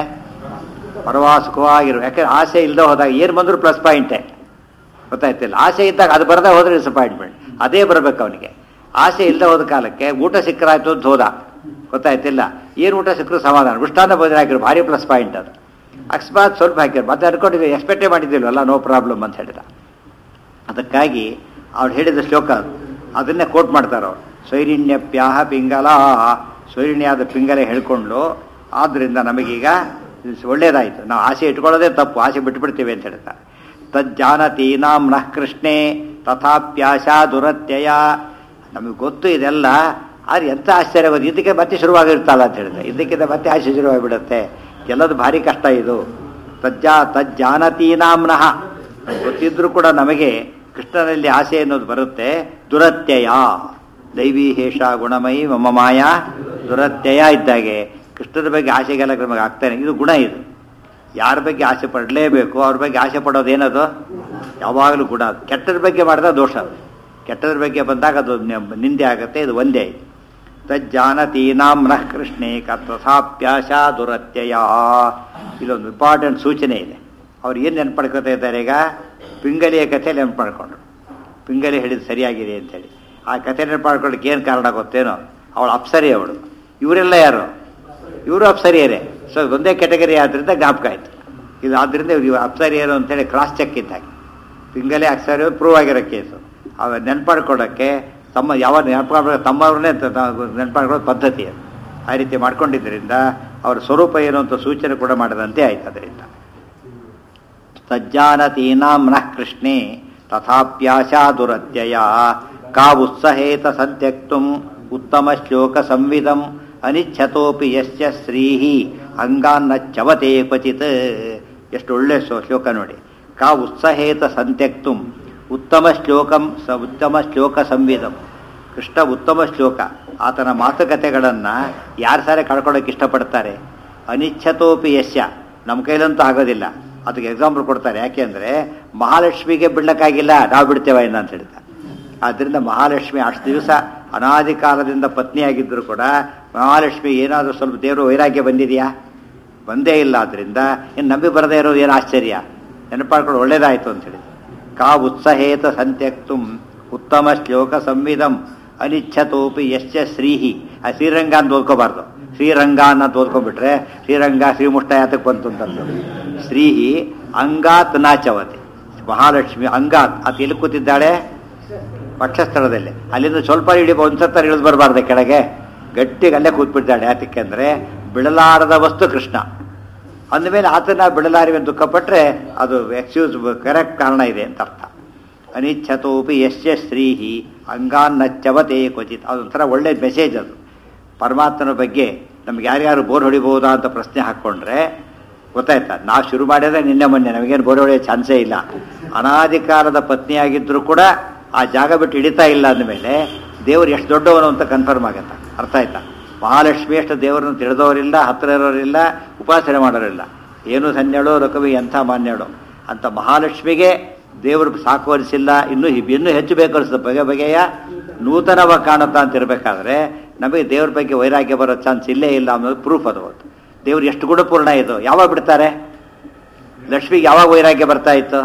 ಪರವಾ ಸುಖವಾಗಿರು ಯಾಕಂದ್ರೆ ಆಸೆ ಇಲ್ಲದೆ ಹೋದಾಗ ಏನು ಬಂದರೂ ಪ್ಲಸ್ ಪಾಯಿಂಟೇ ಗೊತ್ತಾಯ್ತಿಲ್ಲ ಆಸೆ ಇದ್ದಾಗ ಅದು ಬರದೇ ಹೋದ್ರೆ ಡಿಸಪಾಯಿಂಟ್ಮೆಂಟ್ ಅದೇ ಬರಬೇಕು ಅವನಿಗೆ ಆಸೆ ಇಲ್ಲದೆ ಹೋದ ಕಾಲಕ್ಕೆ ಊಟ ಸಿಕ್ಕರಾಯ್ತು ಅಂತ ಹೋದ ಗೊತ್ತಾಯ್ತಿಲ್ಲ ಏನು ಊಟ ಸಿಕ್ಕರು ಸಮಾಧಾನ ಮೃಷ್ಟಾನ್ನ ಭೋಜನ ಹಾಕಿರು ಭಾರಿ ಪ್ಲಸ್ ಪಾಯಿಂಟ್ ಅದು ಅಕಸ್ಮಾತ್ ಸ್ವಲ್ಪ ಹಾಕಿರು ಮತ್ತೆ ಅನ್ಕೊಂಡಿದ್ವಿ ಎಕ್ಸ್ಪೆಕ್ಟೇ ಮಾಡಿದ್ದಿಲ್ವಲ್ಲ ನೋ ಪ್ರಾಬ್ಲಮ್ ಅಂತ ಹೇಳಿದ ಅದಕ್ಕಾಗಿ ಅವ್ರು ಹೇಳಿದ ಶ್ಲೋಕ ಅದು ಅದನ್ನೇ ಕೋಟ್ ಮಾಡ್ತಾರೆ ಅವ್ರು ಸ್ವೈರಿಣ್ಯಪ್ಯಾಹ ಪಿಂಗಲ ಸ್ವೈರಿಣ್ಯಾದ ಪಿಂಗಲೆ ಹೇಳ್ಕೊಂಡು ಆದ್ದರಿಂದ ನಮಗೀಗ ಇದು ಒಳ್ಳೇದಾಯಿತು ನಾವು ಆಸೆ ಇಟ್ಕೊಳ್ಳೋದೇ ತಪ್ಪು ಆಸೆ ಬಿಟ್ಬಿಡ್ತೀವಿ ಅಂತ ಹೇಳ್ತಾರೆ ತಜ್ಜಾನತೀನಾಂ ನಃ ಕೃಷ್ಣೆ ತಥಾಪ್ಯಾಶ ದುರತ್ಯಯ ನಮಗೆ ಗೊತ್ತು ಇದೆಲ್ಲ ಆದ್ರೆ ಎಂಥ ಆಶ್ಚರ್ಯ ಗೊತ್ತು ಇದಕ್ಕೆ ಮತ್ತೆ ಶುರುವಾಗಿರ್ತಲ್ಲ ಅಂತ ಹೇಳಿದ್ರೆ ಇದಕ್ಕಿಂತ ಮತ್ತೆ ಆಸೆ ಶುರುವಾಗಿಬಿಡುತ್ತೆ ಎಲ್ಲದು ಭಾರಿ ಕಷ್ಟ ಇದು ತಜ್ಜಾ ತಜ್ಜಾನತೀನಾಂನಃ ಗೊತ್ತಿದ್ರೂ ಕೂಡ ನಮಗೆ ಕೃಷ್ಣನಲ್ಲಿ ಆಸೆ ಅನ್ನೋದು ಬರುತ್ತೆ ದುರತ್ಯಯ ದೈವಿ ಹೇಷ ಗುಣಮಯಿ ಮಮ ಮಾಯ ದುರತ್ಯಯ ಇದ್ದಾಗೆ ಕೃಷ್ಣನ ಬಗ್ಗೆ ಆಸೆಗೆಲ್ಲ ನಮಗೆ ಆಗ್ತಾನೆ ಇದು ಗುಣ ಇದು ಯಾರ ಬಗ್ಗೆ ಆಸೆ ಪಡಲೇಬೇಕು ಅವ್ರ ಬಗ್ಗೆ ಆಸೆ ಪಡೋದು ಏನದು ಯಾವಾಗಲೂ ಗುಣ ಅದು ಕೆಟ್ಟದ್ರ ಬಗ್ಗೆ ಮಾಡಿದ ದೋಷ ಅದು ಕೆಟ್ಟದ್ರ ಬಗ್ಗೆ ಬಂದಾಗ ಅದು ನ- ನಿಂದೆ ಆಗುತ್ತೆ ಇದು ಒಂದೇ ತಜ್ಜಾನತೀನಾಂ ನಃ ಕೃಷ್ಣೇ ಕಥಾಪ್ಯಾಶ ದುರತ್ಯಯ ಇಲ್ಲೊಂದು ಇಂಪಾರ್ಟೆಂಟ್ ಸೂಚನೆ ಇದೆ ಅವ್ರು ಏನು ನೆನ್ಪು ಮಾಡ್ಕೊತಾ ಇದ್ದಾರೆ ಈಗ ಪಿಂಗಲಿಯ ಕಥೆ ನೆನ್ಪು ಮಾಡ್ಕೊಂಡ್ರು ಪಿಂಗಲಿ ಹೇಳಿದ್ದು ಸರಿಯಾಗಿದೆ ಅಂತೇಳಿ ಆ ಕಥೆ ನೆನ್ಪು ಮಾಡ್ಕೊಳ್ಳಿಕ್ಕೆ ಏನು ಕಾರಣ ಗೊತ್ತೇನೋ ಅವಳು ಅಪ್ಸರಿ ಅವಳು ಇವರೆಲ್ಲ ಯಾರು ಇವರು ಅಪ್ಸರಿಯರೇ ಸೊ ಒಂದೇ ಕೆಟಗರಿ ಆದ್ರಿಂದ ಜ್ಞಾಪಕ ಆಯಿತು ಇದು ಆದ್ದರಿಂದ ಇವ್ರು ಅಪ್ಸರಿಯರು ಅಂತೇಳಿ ಕ್ರಾಸ್ ಚೆಕ್ ಇದ್ದಾಗೆ ಪಿಂಗಲೆ ಅಪ್ಸರಿ ಪ್ರೂವ್ ಆಗಿರೋ ಕೇಸು ಅವ ನೆನ್ಪಾಡ್ಕೊಳ್ಳೋಕ್ಕೆ ತಮ್ಮ ಯಾವ ನೆನಪು ತಮ್ಮವ್ರನ್ನೇ ನೆನ್ಪಾಡ್ಕೊಳ್ಳೋ ಪದ್ಧತಿ ಅದು ಆ ರೀತಿ ಮಾಡ್ಕೊಂಡಿದ್ದರಿಂದ ಅವರ ಸ್ವರೂಪ ಏನು ಅಂತ ಸೂಚನೆ ಕೂಡ ಮಾಡದಂತೆ ಆಯ್ತು ಅದರಿಂದ ತಜ್ಜಾನತೀನಾಂ ನಃ ಕೃಷ್ಣೇ ತಥಾಪ್ಯಾಶಾ ದುರತ್ಯಯ ಕಾ ಉತ್ಸಹೇತ ಸಂತ್ಯಕ್ತುಂ ಉತ್ತಮ ಶ್ಲೋಕ ಸಂವಿಧಂ ಅನಿಚ್ಛತೋಪಿ ಯಶ್ಚ ಶ್ರೀಹಿ ಅಂಗಾನ್ನ ಚವತೆ ಕ್ವಚಿತ್ ಎಷ್ಟು ಒಳ್ಳೆ ಶ್ಲೋ- ಶ್ಲೋಕ ನೋಡಿ ಕಾ ಉತ್ಸಹೇತ ಸಂತ್ಯಕ್ತುಂ ಉತ್ತಮ ಶ್ಲೋಕಂ ಸ ಉತ್ತಮ ಶ್ಲೋಕ ಸಂವಿಧಂ ಕೃಷ್ಣ ಉತ್ತಮ ಶ್ಲೋಕ ಆತನ ಮಾತುಕತೆಗಳನ್ನು ಯಾರು ಸಾರೆ ಕಳ್ಕೊಳ್ಳೋಕೆ ಇಷ್ಟಪಡ್ತಾರೆ ಅನಿಚ್ಛತೋಪಿ ಯಶ್ಯ ನಮ್ಮ ಕೈಲಂತೂ ಆಗೋದಿಲ್ಲ ಅದಕ್ಕೆ ಎಕ್ಸಾಂಪಲ್ ಕೊಡ್ತಾರೆ ಯಾಕೆಂದ್ರೆ ಮಹಾಲಕ್ಷ್ಮಿಗೆ ಬಿಡ್ಲಕ್ಕಾಗಿಲ್ಲ ನಾವು ಬಿಡ್ತೇವೆ ಇನ್ನ ಅಂತ ಹೇಳ್ತಾರೆ ಆದ್ದರಿಂದ ಮಹಾಲಕ್ಷ್ಮಿ ಅಷ್ಟು ದಿವಸ ಅನಾದಿ ಕಾಲದಿಂದ ಪತ್ನಿಯಾಗಿದ್ದರೂ ಕೂಡ ಮಹಾಲಕ್ಷ್ಮಿ ಏನಾದರೂ ಸ್ವಲ್ಪ ದೇವರು ವೈರಾಗ್ಯ ಬಂದಿದೆಯಾ ಬಂದೇ ಇಲ್ಲ ಆದ್ರಿಂದ ಇನ್ನು ನಂಬಿ ಬರದೇ ಇರೋದು ಏನು ಆಶ್ಚರ್ಯ ನೆನಪಾಡ್ಕೊಂಡು ಒಳ್ಳೇದಾಯ್ತು ಅಂತ ಹೇಳಿ ಕಾ ಉತ್ಸಹೇತ ಸಂತ್ಯಕ್ತುಂ ಉತ್ತಮ ಶ್ಲೋಕ ಸಂವಿಧಂ ಅನಿಚ್ಛತೋಪಿ ಯಶ್ಚ ಶ್ರೀಹಿ ಆ ಶ್ರೀರಂಗ ಅಂತ ಓದ್ಕೋಬಾರ್ದು ಶ್ರೀರಂಗ ಅನ್ನೋದು ಓದ್ಕೊಂಡ್ಬಿಟ್ರೆ ಶ್ರೀರಂಗ ಶ್ರೀಮುಷ್ಟ ಯಾತಕ್ಕೆ ಬಂತು ಅಂತಂದು ಶ್ರೀಹಿ ಅಂಗಾತ್ ನಾಚವತೆ ಮಹಾಲಕ್ಷ್ಮಿ ಅಂಗಾತ್ ಅದು ಎಲ್ಲಿ ಕೂತಿದ್ದಾಳೆ ಪಕ್ಷಸ್ಥಳದಲ್ಲಿ ಅಲ್ಲಿಂದ ಸ್ವಲ್ಪ ಇಳಿಬ ಒಂದ್ಸತ್ತ ಇಳಿದು ಬರಬಾರ್ದೆ ಕೆಳಗೆ ಗಟ್ಟಿಗೆ ಅಲ್ಲೇ ಕೂತ್ಬಿಡ್ತಾಳೆ ಯಾತಕ್ಕೆ ಅಂದ್ರೆ ಬಿಡಲಾರದ ವಸ್ತು ಕೃಷ್ಣ ಅಂದಮೇಲೆ ಆತನ ಬಿಡಲಾರಿವೆ ದುಃಖಪಟ್ಟರೆ ಅದು ಎಕ್ಸ್ಕ್ಯೂಸ್ ಕರೆಕ್ಟ್ ಕಾರಣ ಇದೆ ಅಂತ ಅರ್ಥ ಅನಿಚ್ಛತೋಪಿ ಯಶ್ಯ ಶ್ರೀಹಿ ಅಂಗಾನ್ನಚ್ಚವತೆ ಕ್ವಚಿತ್ ಅದೊಂಥರ ಒಳ್ಳೆ ಮೆಸೇಜ್ ಅದು ಪರಮಾತ್ಮನ ಬಗ್ಗೆ ನಮ್ಗೆ ಯಾರ್ಯಾರು ಬೋರ್ ಹೊಡಿಬಹುದಾ ಅಂತ ಪ್ರಶ್ನೆ ಹಾಕ್ಕೊಂಡ್ರೆ ಗೊತ್ತಾಯ್ತಾ ನಾವು ಶುರು ಮಾಡಿದ್ರೆ ನಿನ್ನೆ ಮೊನ್ನೆ ನಮಗೇನು ಬೋರ್ ಹೊಡೆಯೋ ಚಾನ್ಸೇ ಇಲ್ಲ ಅನಾದಿ ಕಾಲದ ಪತ್ನಿಯಾಗಿದ್ದರೂ ಕೂಡ ಆ ಜಾಗ ಬಿಟ್ಟು ಹಿಡಿತಾ ಇಲ್ಲ ಅಂದಮೇಲೆ ದೇವರು ಎಷ್ಟು ದೊಡ್ಡವನು ಅಂತ ಕನ್ಫರ್ಮ್ ಆಗತ್ತೆ ಅರ್ಥ ಆಯ್ತಾ ಮಹಾಲಕ್ಷ್ಮಿ ಅಷ್ಟು ದೇವರನ್ನು ತಿಳಿದವರಿಲ್ಲ ಹತ್ತಿರ ಇರೋರಿಲ್ಲ ಉಪಾಸನೆ ಮಾಡೋರಿಲ್ಲ ಏನು ಸನ್ಯಳು ರಕವಿ ಎಂಥ ಮಾನ್ಯಳು ಅಂತ ಮಹಾಲಕ್ಷ್ಮಿಗೆ ದೇವರು ಸಾಕು ಅನಿಸಿಲ್ಲ ಇನ್ನೂ ಇನ್ನೂ ಹೆಚ್ಚು ಬೇಕು ಅನಿಸ್ತದೆ ಬಗೆ ಬಗೆಯ ನೂತನವಾಗಿ ಕಾಣುತ್ತಾ ಅಂತ ಇರಬೇಕಾದ್ರೆ ನಮಗೆ ದೇವ್ರ ಬಗ್ಗೆ ವೈರಾಗ್ಯ ಬರೋ ಚಾನ್ಸ್ ಇಲ್ಲೇ ಇಲ್ಲ ಅನ್ನೋದು ಪ್ರೂಫ್ ಅದು ಒಂದು ದೇವ್ರು ಎಷ್ಟು ಗುಣಪೂರ್ಣ ಇದು ಯಾವಾಗ ಬಿಡ್ತಾರೆ ಲಕ್ಷ್ಮಿಗೆ ಯಾವಾಗ ವೈರಾಗ್ಯ ಬರ್ತಾ ಇತ್ತು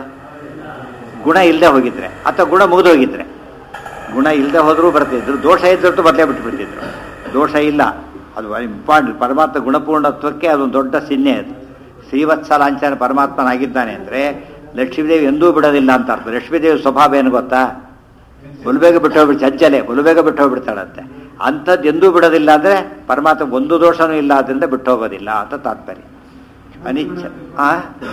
ಗುಣ ಇಲ್ಲದೆ ಹೋಗಿದ್ರೆ ಅಥವಾ ಗುಣ ಮುಗಿದು ಹೋಗಿದ್ರೆ ಗುಣ ಇಲ್ಲದೆ ಹೋದರೂ ಬರ್ತಿದ್ರು ದೋಷ ಇದ್ದಷ್ಟು ಬದಲೇ ಬಿಟ್ಬಿಡ್ತಿದ್ರು ದೋಷ ಇಲ್ಲ ಅದು ಇಂಪಾರ್ಟೆಂಟ್ ಪರಮಾತ್ಮ ಗುಣಪೂರ್ಣತ್ವಕ್ಕೆ ಅದೊಂದು ದೊಡ್ಡ ಚಿಹ್ನೆ ಅದು ಶ್ರೀವತ್ಸ ಲಾಂಛನ ಪರಮಾತ್ಮನಾಗಿದ್ದಾನೆ ಅಂದರೆ ಲಕ್ಷ್ಮೀದೇವಿ ಎಂದೂ ಬಿಡೋದಿಲ್ಲ ಅಂತ ಅರ್ಥ ಲಕ್ಷ್ಮೀದೇವಿ ಸ್ವಭಾವ ಏನು ಗೊತ್ತಾ ಬಲುಬೇಗ ಬಿಟ್ಟು ಹೋಗ್ಬಿಟ್ಟು ಚಂಚಲೆ ಬಲುಬೇಗ ಬಿಟ್ಟು ಹೋಗ್ಬಿಡ್ತಾಳಂತೆ ಅಂಥದ್ದು ಎಂದೂ ಬಿಡೋದಿಲ್ಲ ಅಂದರೆ ಪರಮಾತ್ಮ ಒಂದು ದೋಷನೂ ಇಲ್ಲ ಅದರಿಂದ ಬಿಟ್ಟು ಹೋಗೋದಿಲ್ಲ ಅಂತ ತಾತ್ಪರ್ಯ ಅನಿಚ್ಛ ಆ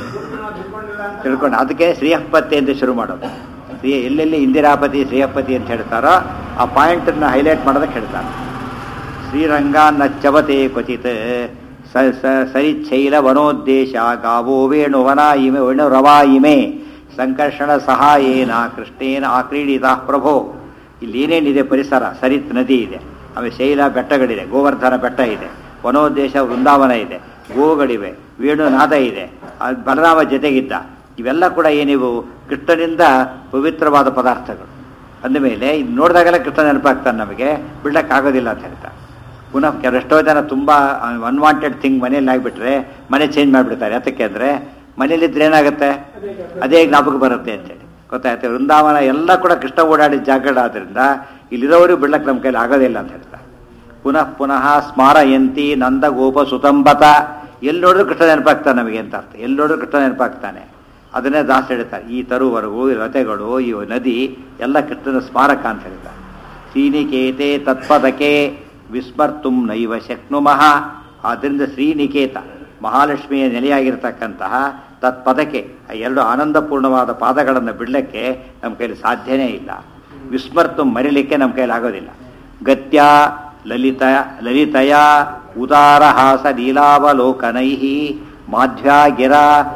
ತಿಳ್ಕೊಂಡು ಅದಕ್ಕೆ ಶ್ರೀಯಪತಿ ಅಂತ ಶುರು ಮಾಡೋದು ಶ್ರೀ ಎಲ್ಲೆಲ್ಲಿ ಇಂದಿರಾಪತಿ ಶ್ರೀಯಪತಿ ಅಂತ ಹೇಳ್ತಾರೋ ಆ ಪಾಯಿಂಟನ್ನು ಹೈಲೈಟ್ ಮಾಡೋದಕ್ಕೆ ಹೇಳ್ತಾರೆ ಶ್ರೀರಂಗ ನಚ್ಚವತೆ ಕ್ವಚಿತ್ ಸ ಸ ಸರಿಚ್ಛೈಲ ವನೋದ್ದೇಶ ಗಾವೋ ವೇಣುವನ ಇಮೆ ವೇಣುರವಾ ಇಮೆ ಸಂಕರ್ಷಣ ಸಹಾಯೇನ ಕೃಷ್ಣೇನ ಆಕ್ರೀಡಿತ ಪ್ರಭೋ ಇಲ್ಲಿ ಏನೇನಿದೆ ಪರಿಸರ ಸರಿತ್ ನದಿ ಇದೆ ಆಮೇಲೆ ಶೈಲ ಬೆಟ್ಟಗಳಿದೆ ಗೋವರ್ಧನ ಬೆಟ್ಟ ಇದೆ ವನೋದ್ದೇಶ ವೃಂದಾವನ ಇದೆ ಗೋವುಗಳಿವೆ ವೇಣುನಾದ ಇದೆ ಆ ಬಲರಾಮ ಜೊತೆಗಿದ್ದ ಇವೆಲ್ಲ ಕೂಡ ಏನಿವು ಕೃಷ್ಣನಿಂದ ಪವಿತ್ರವಾದ ಪದಾರ್ಥಗಳು ಅಂದಮೇಲೆ ಇದು ನೋಡಿದಾಗೆಲ್ಲ ಕೃಷ್ಣ ನೆನಪಾಗ್ತಾನೆ ನಮಗೆ ಬಿಡಕ್ಕಾಗೋದಿಲ್ಲ ಅಂತ ಹೇಳ್ತಾರೆ ಪುನಃ ಕೆಲ ಎಷ್ಟೋ ಜನ ತುಂಬ ಅನ್ವಾಂಟೆಡ್ ಥಿಂಗ್ ಮನೇಲಿ ಆಗಿಬಿಟ್ರೆ ಮನೆ ಚೇಂಜ್ ಮಾಡಿಬಿಡ್ತಾರೆ ಯಾತಕ್ಕೆ ಅಂದರೆ ಮನೇಲಿದ್ರೆ ಏನಾಗುತ್ತೆ ಅದೇ ಜ್ಞಾಪಕ ಬರುತ್ತೆ ಅಂತೇಳಿ ಗೊತ್ತಾಯ್ತು ವೃಂದಾವನ ಎಲ್ಲ ಕೂಡ ಕೃಷ್ಣ ಓಡಾಡಿದ ಜಾಗಗಳಾದ್ರಿಂದ ಇಲ್ಲಿರೋರು ಬಿಡ್ಲಕ್ಕೆ ನಮ್ಮ ಕೈಲಿ ಆಗೋದಿಲ್ಲ ಅಂತ ಹೇಳ್ತಾರೆ ಪುನಃ ಪುನಃ ಸ್ಮಾರಯಂತಿ ನಂದ ಗೋಪ ಸುತಂಬತ ಎಲ್ಲಿ ನೋಡಿದ್ರು ಕೃಷ್ಣ ನೆನಪಾಗ್ತಾನೆ ನಮಗೆ ಅಂತ ಅರ್ಥ ಎಲ್ಲಿ ನೋಡಿದ್ರು ಕೃಷ್ಣ ನೆನಪಾಗ್ತಾನೆ ಅದನ್ನೇ ದಾಸ ಹೇಳ್ತಾರೆ ಈ ತರುವರೆಗೂ ಈ ರಥೆಗಳು ಈ ನದಿ ಎಲ್ಲ ಕೃಷ್ಣನ ಸ್ಮಾರಕ ಅಂತ ಹೇಳ್ತಾರೆ ಶ್ರೀನಿಕೇತೆ ತತ್ಪದಕೆ ವಿಸ್ಮರ್ತುಂ ನೈವ ಶಕ್ನುಮಃ ಆದ್ದರಿಂದ ಶ್ರೀನಿಕೇತ ಮಹಾಲಕ್ಷ್ಮಿಯ ನೆಲೆಯಾಗಿರ್ತಕ್ಕಂತಹ ತತ್ಪದಕ್ಕೆ ಆ ಎರಡು ಆನಂದಪೂರ್ಣವಾದ ಪಾದಗಳನ್ನು ಬಿಡಲಿಕ್ಕೆ ನಮ್ಮ ಕೈಲಿ ಸಾಧ್ಯನೇ ಇಲ್ಲ ವಿಸ್ಮರ್ತು ಮರಿಲಿಕ್ಕೆ ನಮ್ಮ ಕೈಲಿ ಆಗೋದಿಲ್ಲ ಗತ್ಯ ಲಲಿತ ಲಲಿತಯ ಉದಾರಹಾಸ ಲೀಲಾವಲೋಕನೈ ಮಾಧ್ವ್ಯಾ ಗಿರ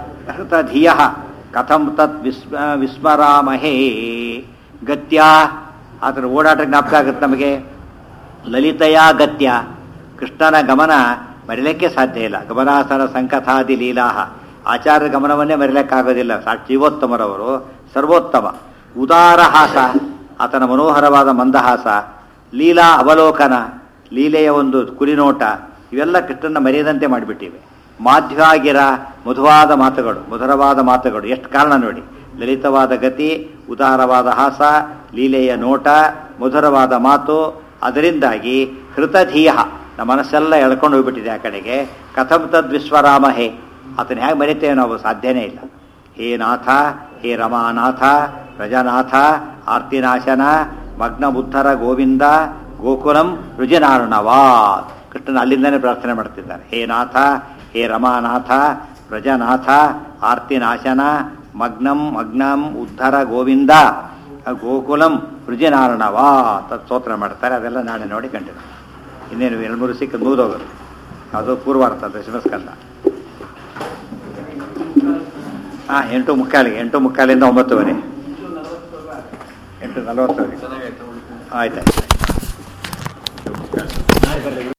ಧಿಯ ಕಥಂ ತತ್ ವಿಸ್ಮ ವಿಸ್ಮರಾಮಹೇ ಗತ್ಯ ಅದರ ಓಡಾಟ ಜ್ಞಾಪಕ ಆಗುತ್ತೆ ನಮಗೆ ಲಲಿತಯ ಗತ್ಯ ಕೃಷ್ಣನ ಗಮನ ಮರಿಲಿಕ್ಕೆ ಸಾಧ್ಯ ಇಲ್ಲ ಗಮನಾಸನ ಸಂಕಥಾದಿ ಲೀಲಾಹ ಆಚಾರ್ಯ ಗಮನವನ್ನೇ ಮರಿಲಿಕ್ಕಾಗೋದಿಲ್ಲ ಸಾಕ್ಷಿ ಜೀವೋತ್ತಮರವರು ಸರ್ವೋತ್ತಮ ಉದಾರಹಾಸ ಆತನ ಮನೋಹರವಾದ ಮಂದಹಾಸ ಲೀಲಾ ಅವಲೋಕನ ಲೀಲೆಯ ಒಂದು ಕುರಿನೋಟ ಇವೆಲ್ಲ ಕೃಷ್ಣನ ಮರೆಯದಂತೆ ಮಾಡಿಬಿಟ್ಟಿವೆ ಮಾಧ್ವಾಗಿರ ಮಧುವಾದ ಮಾತುಗಳು ಮಧುರವಾದ ಮಾತುಗಳು ಎಷ್ಟು ಕಾರಣ ನೋಡಿ ಲಲಿತವಾದ ಗತಿ ಉದಾರವಾದ ಹಾಸ ಲೀಲೆಯ ನೋಟ ಮಧುರವಾದ ಮಾತು ಅದರಿಂದಾಗಿ ಹೃತಧೀಯ ನಮ್ಮ ಮನಸ್ಸೆಲ್ಲ ಎಳ್ಕೊಂಡು ಹೋಗ್ಬಿಟ್ಟಿದೆ ಆ ಕಡೆಗೆ ಕಥಂ ತದ್ ವಿಶ್ವರಾಮ ಹೇ ಆತನ ಹೇಗೆ ಮರಿತೇವೆ ನಾವು ಸಾಧ್ಯನೇ ಇಲ್ಲ ಹೇ ನಾಥ ಹೇ ರಮಾನಾಥ ಪ್ರಜನಾಥ ಆರ್ತಿನಾಶನ ಮಗ್ನ ಬುದ್ಧರ ಗೋವಿಂದ ಗೋಕುಲಂ ರುಜಿನಾರ್ಣವಾತ್ ಕೃಷ್ಣನ ಅಲ್ಲಿಂದನೇ ಪ್ರಾರ್ಥನೆ ಮಾಡ್ತಿದ್ದಾರೆ ಹೇ ನಾಥ ಹೇ ರಮಾನಾಥ ಪ್ರಜನಾಥ ಆರ್ತಿನಾಶನ ಮಗ್ನಂ ಮಗ್ನಂ ಉದ್ಧರ ಗೋವಿಂದ ಗೋಕುಲಂ ರುಜಿನಾರ್ಣವಾ ಅಂತ ಸ್ತೋತ್ರ ಮಾಡ್ತಾರೆ ಅದೆಲ್ಲ ನಾಳೆ ನೋಡಿ ಕಂಡಿದ್ದು ಇನ್ನೇನು ಎರಡು ಮೂರು ಸಿಕ್ಕ ಮುಗಿದೋಗೋದು ಅದು ಪೂರ್ವಾರ್ಥ ದಶಮಸ್ಕಂದ ಹಾಂ ಎಂಟು ಮುಕ್ಕಾಲಿಗೆ ಎಂಟು ಮುಕ್ಕಾಲಿಂದ ಒಂಬತ್ತುವರೆ ಎಂಟು ನಲವತ್ತುವರೆ ಆಯ್ತಾಯ್ತು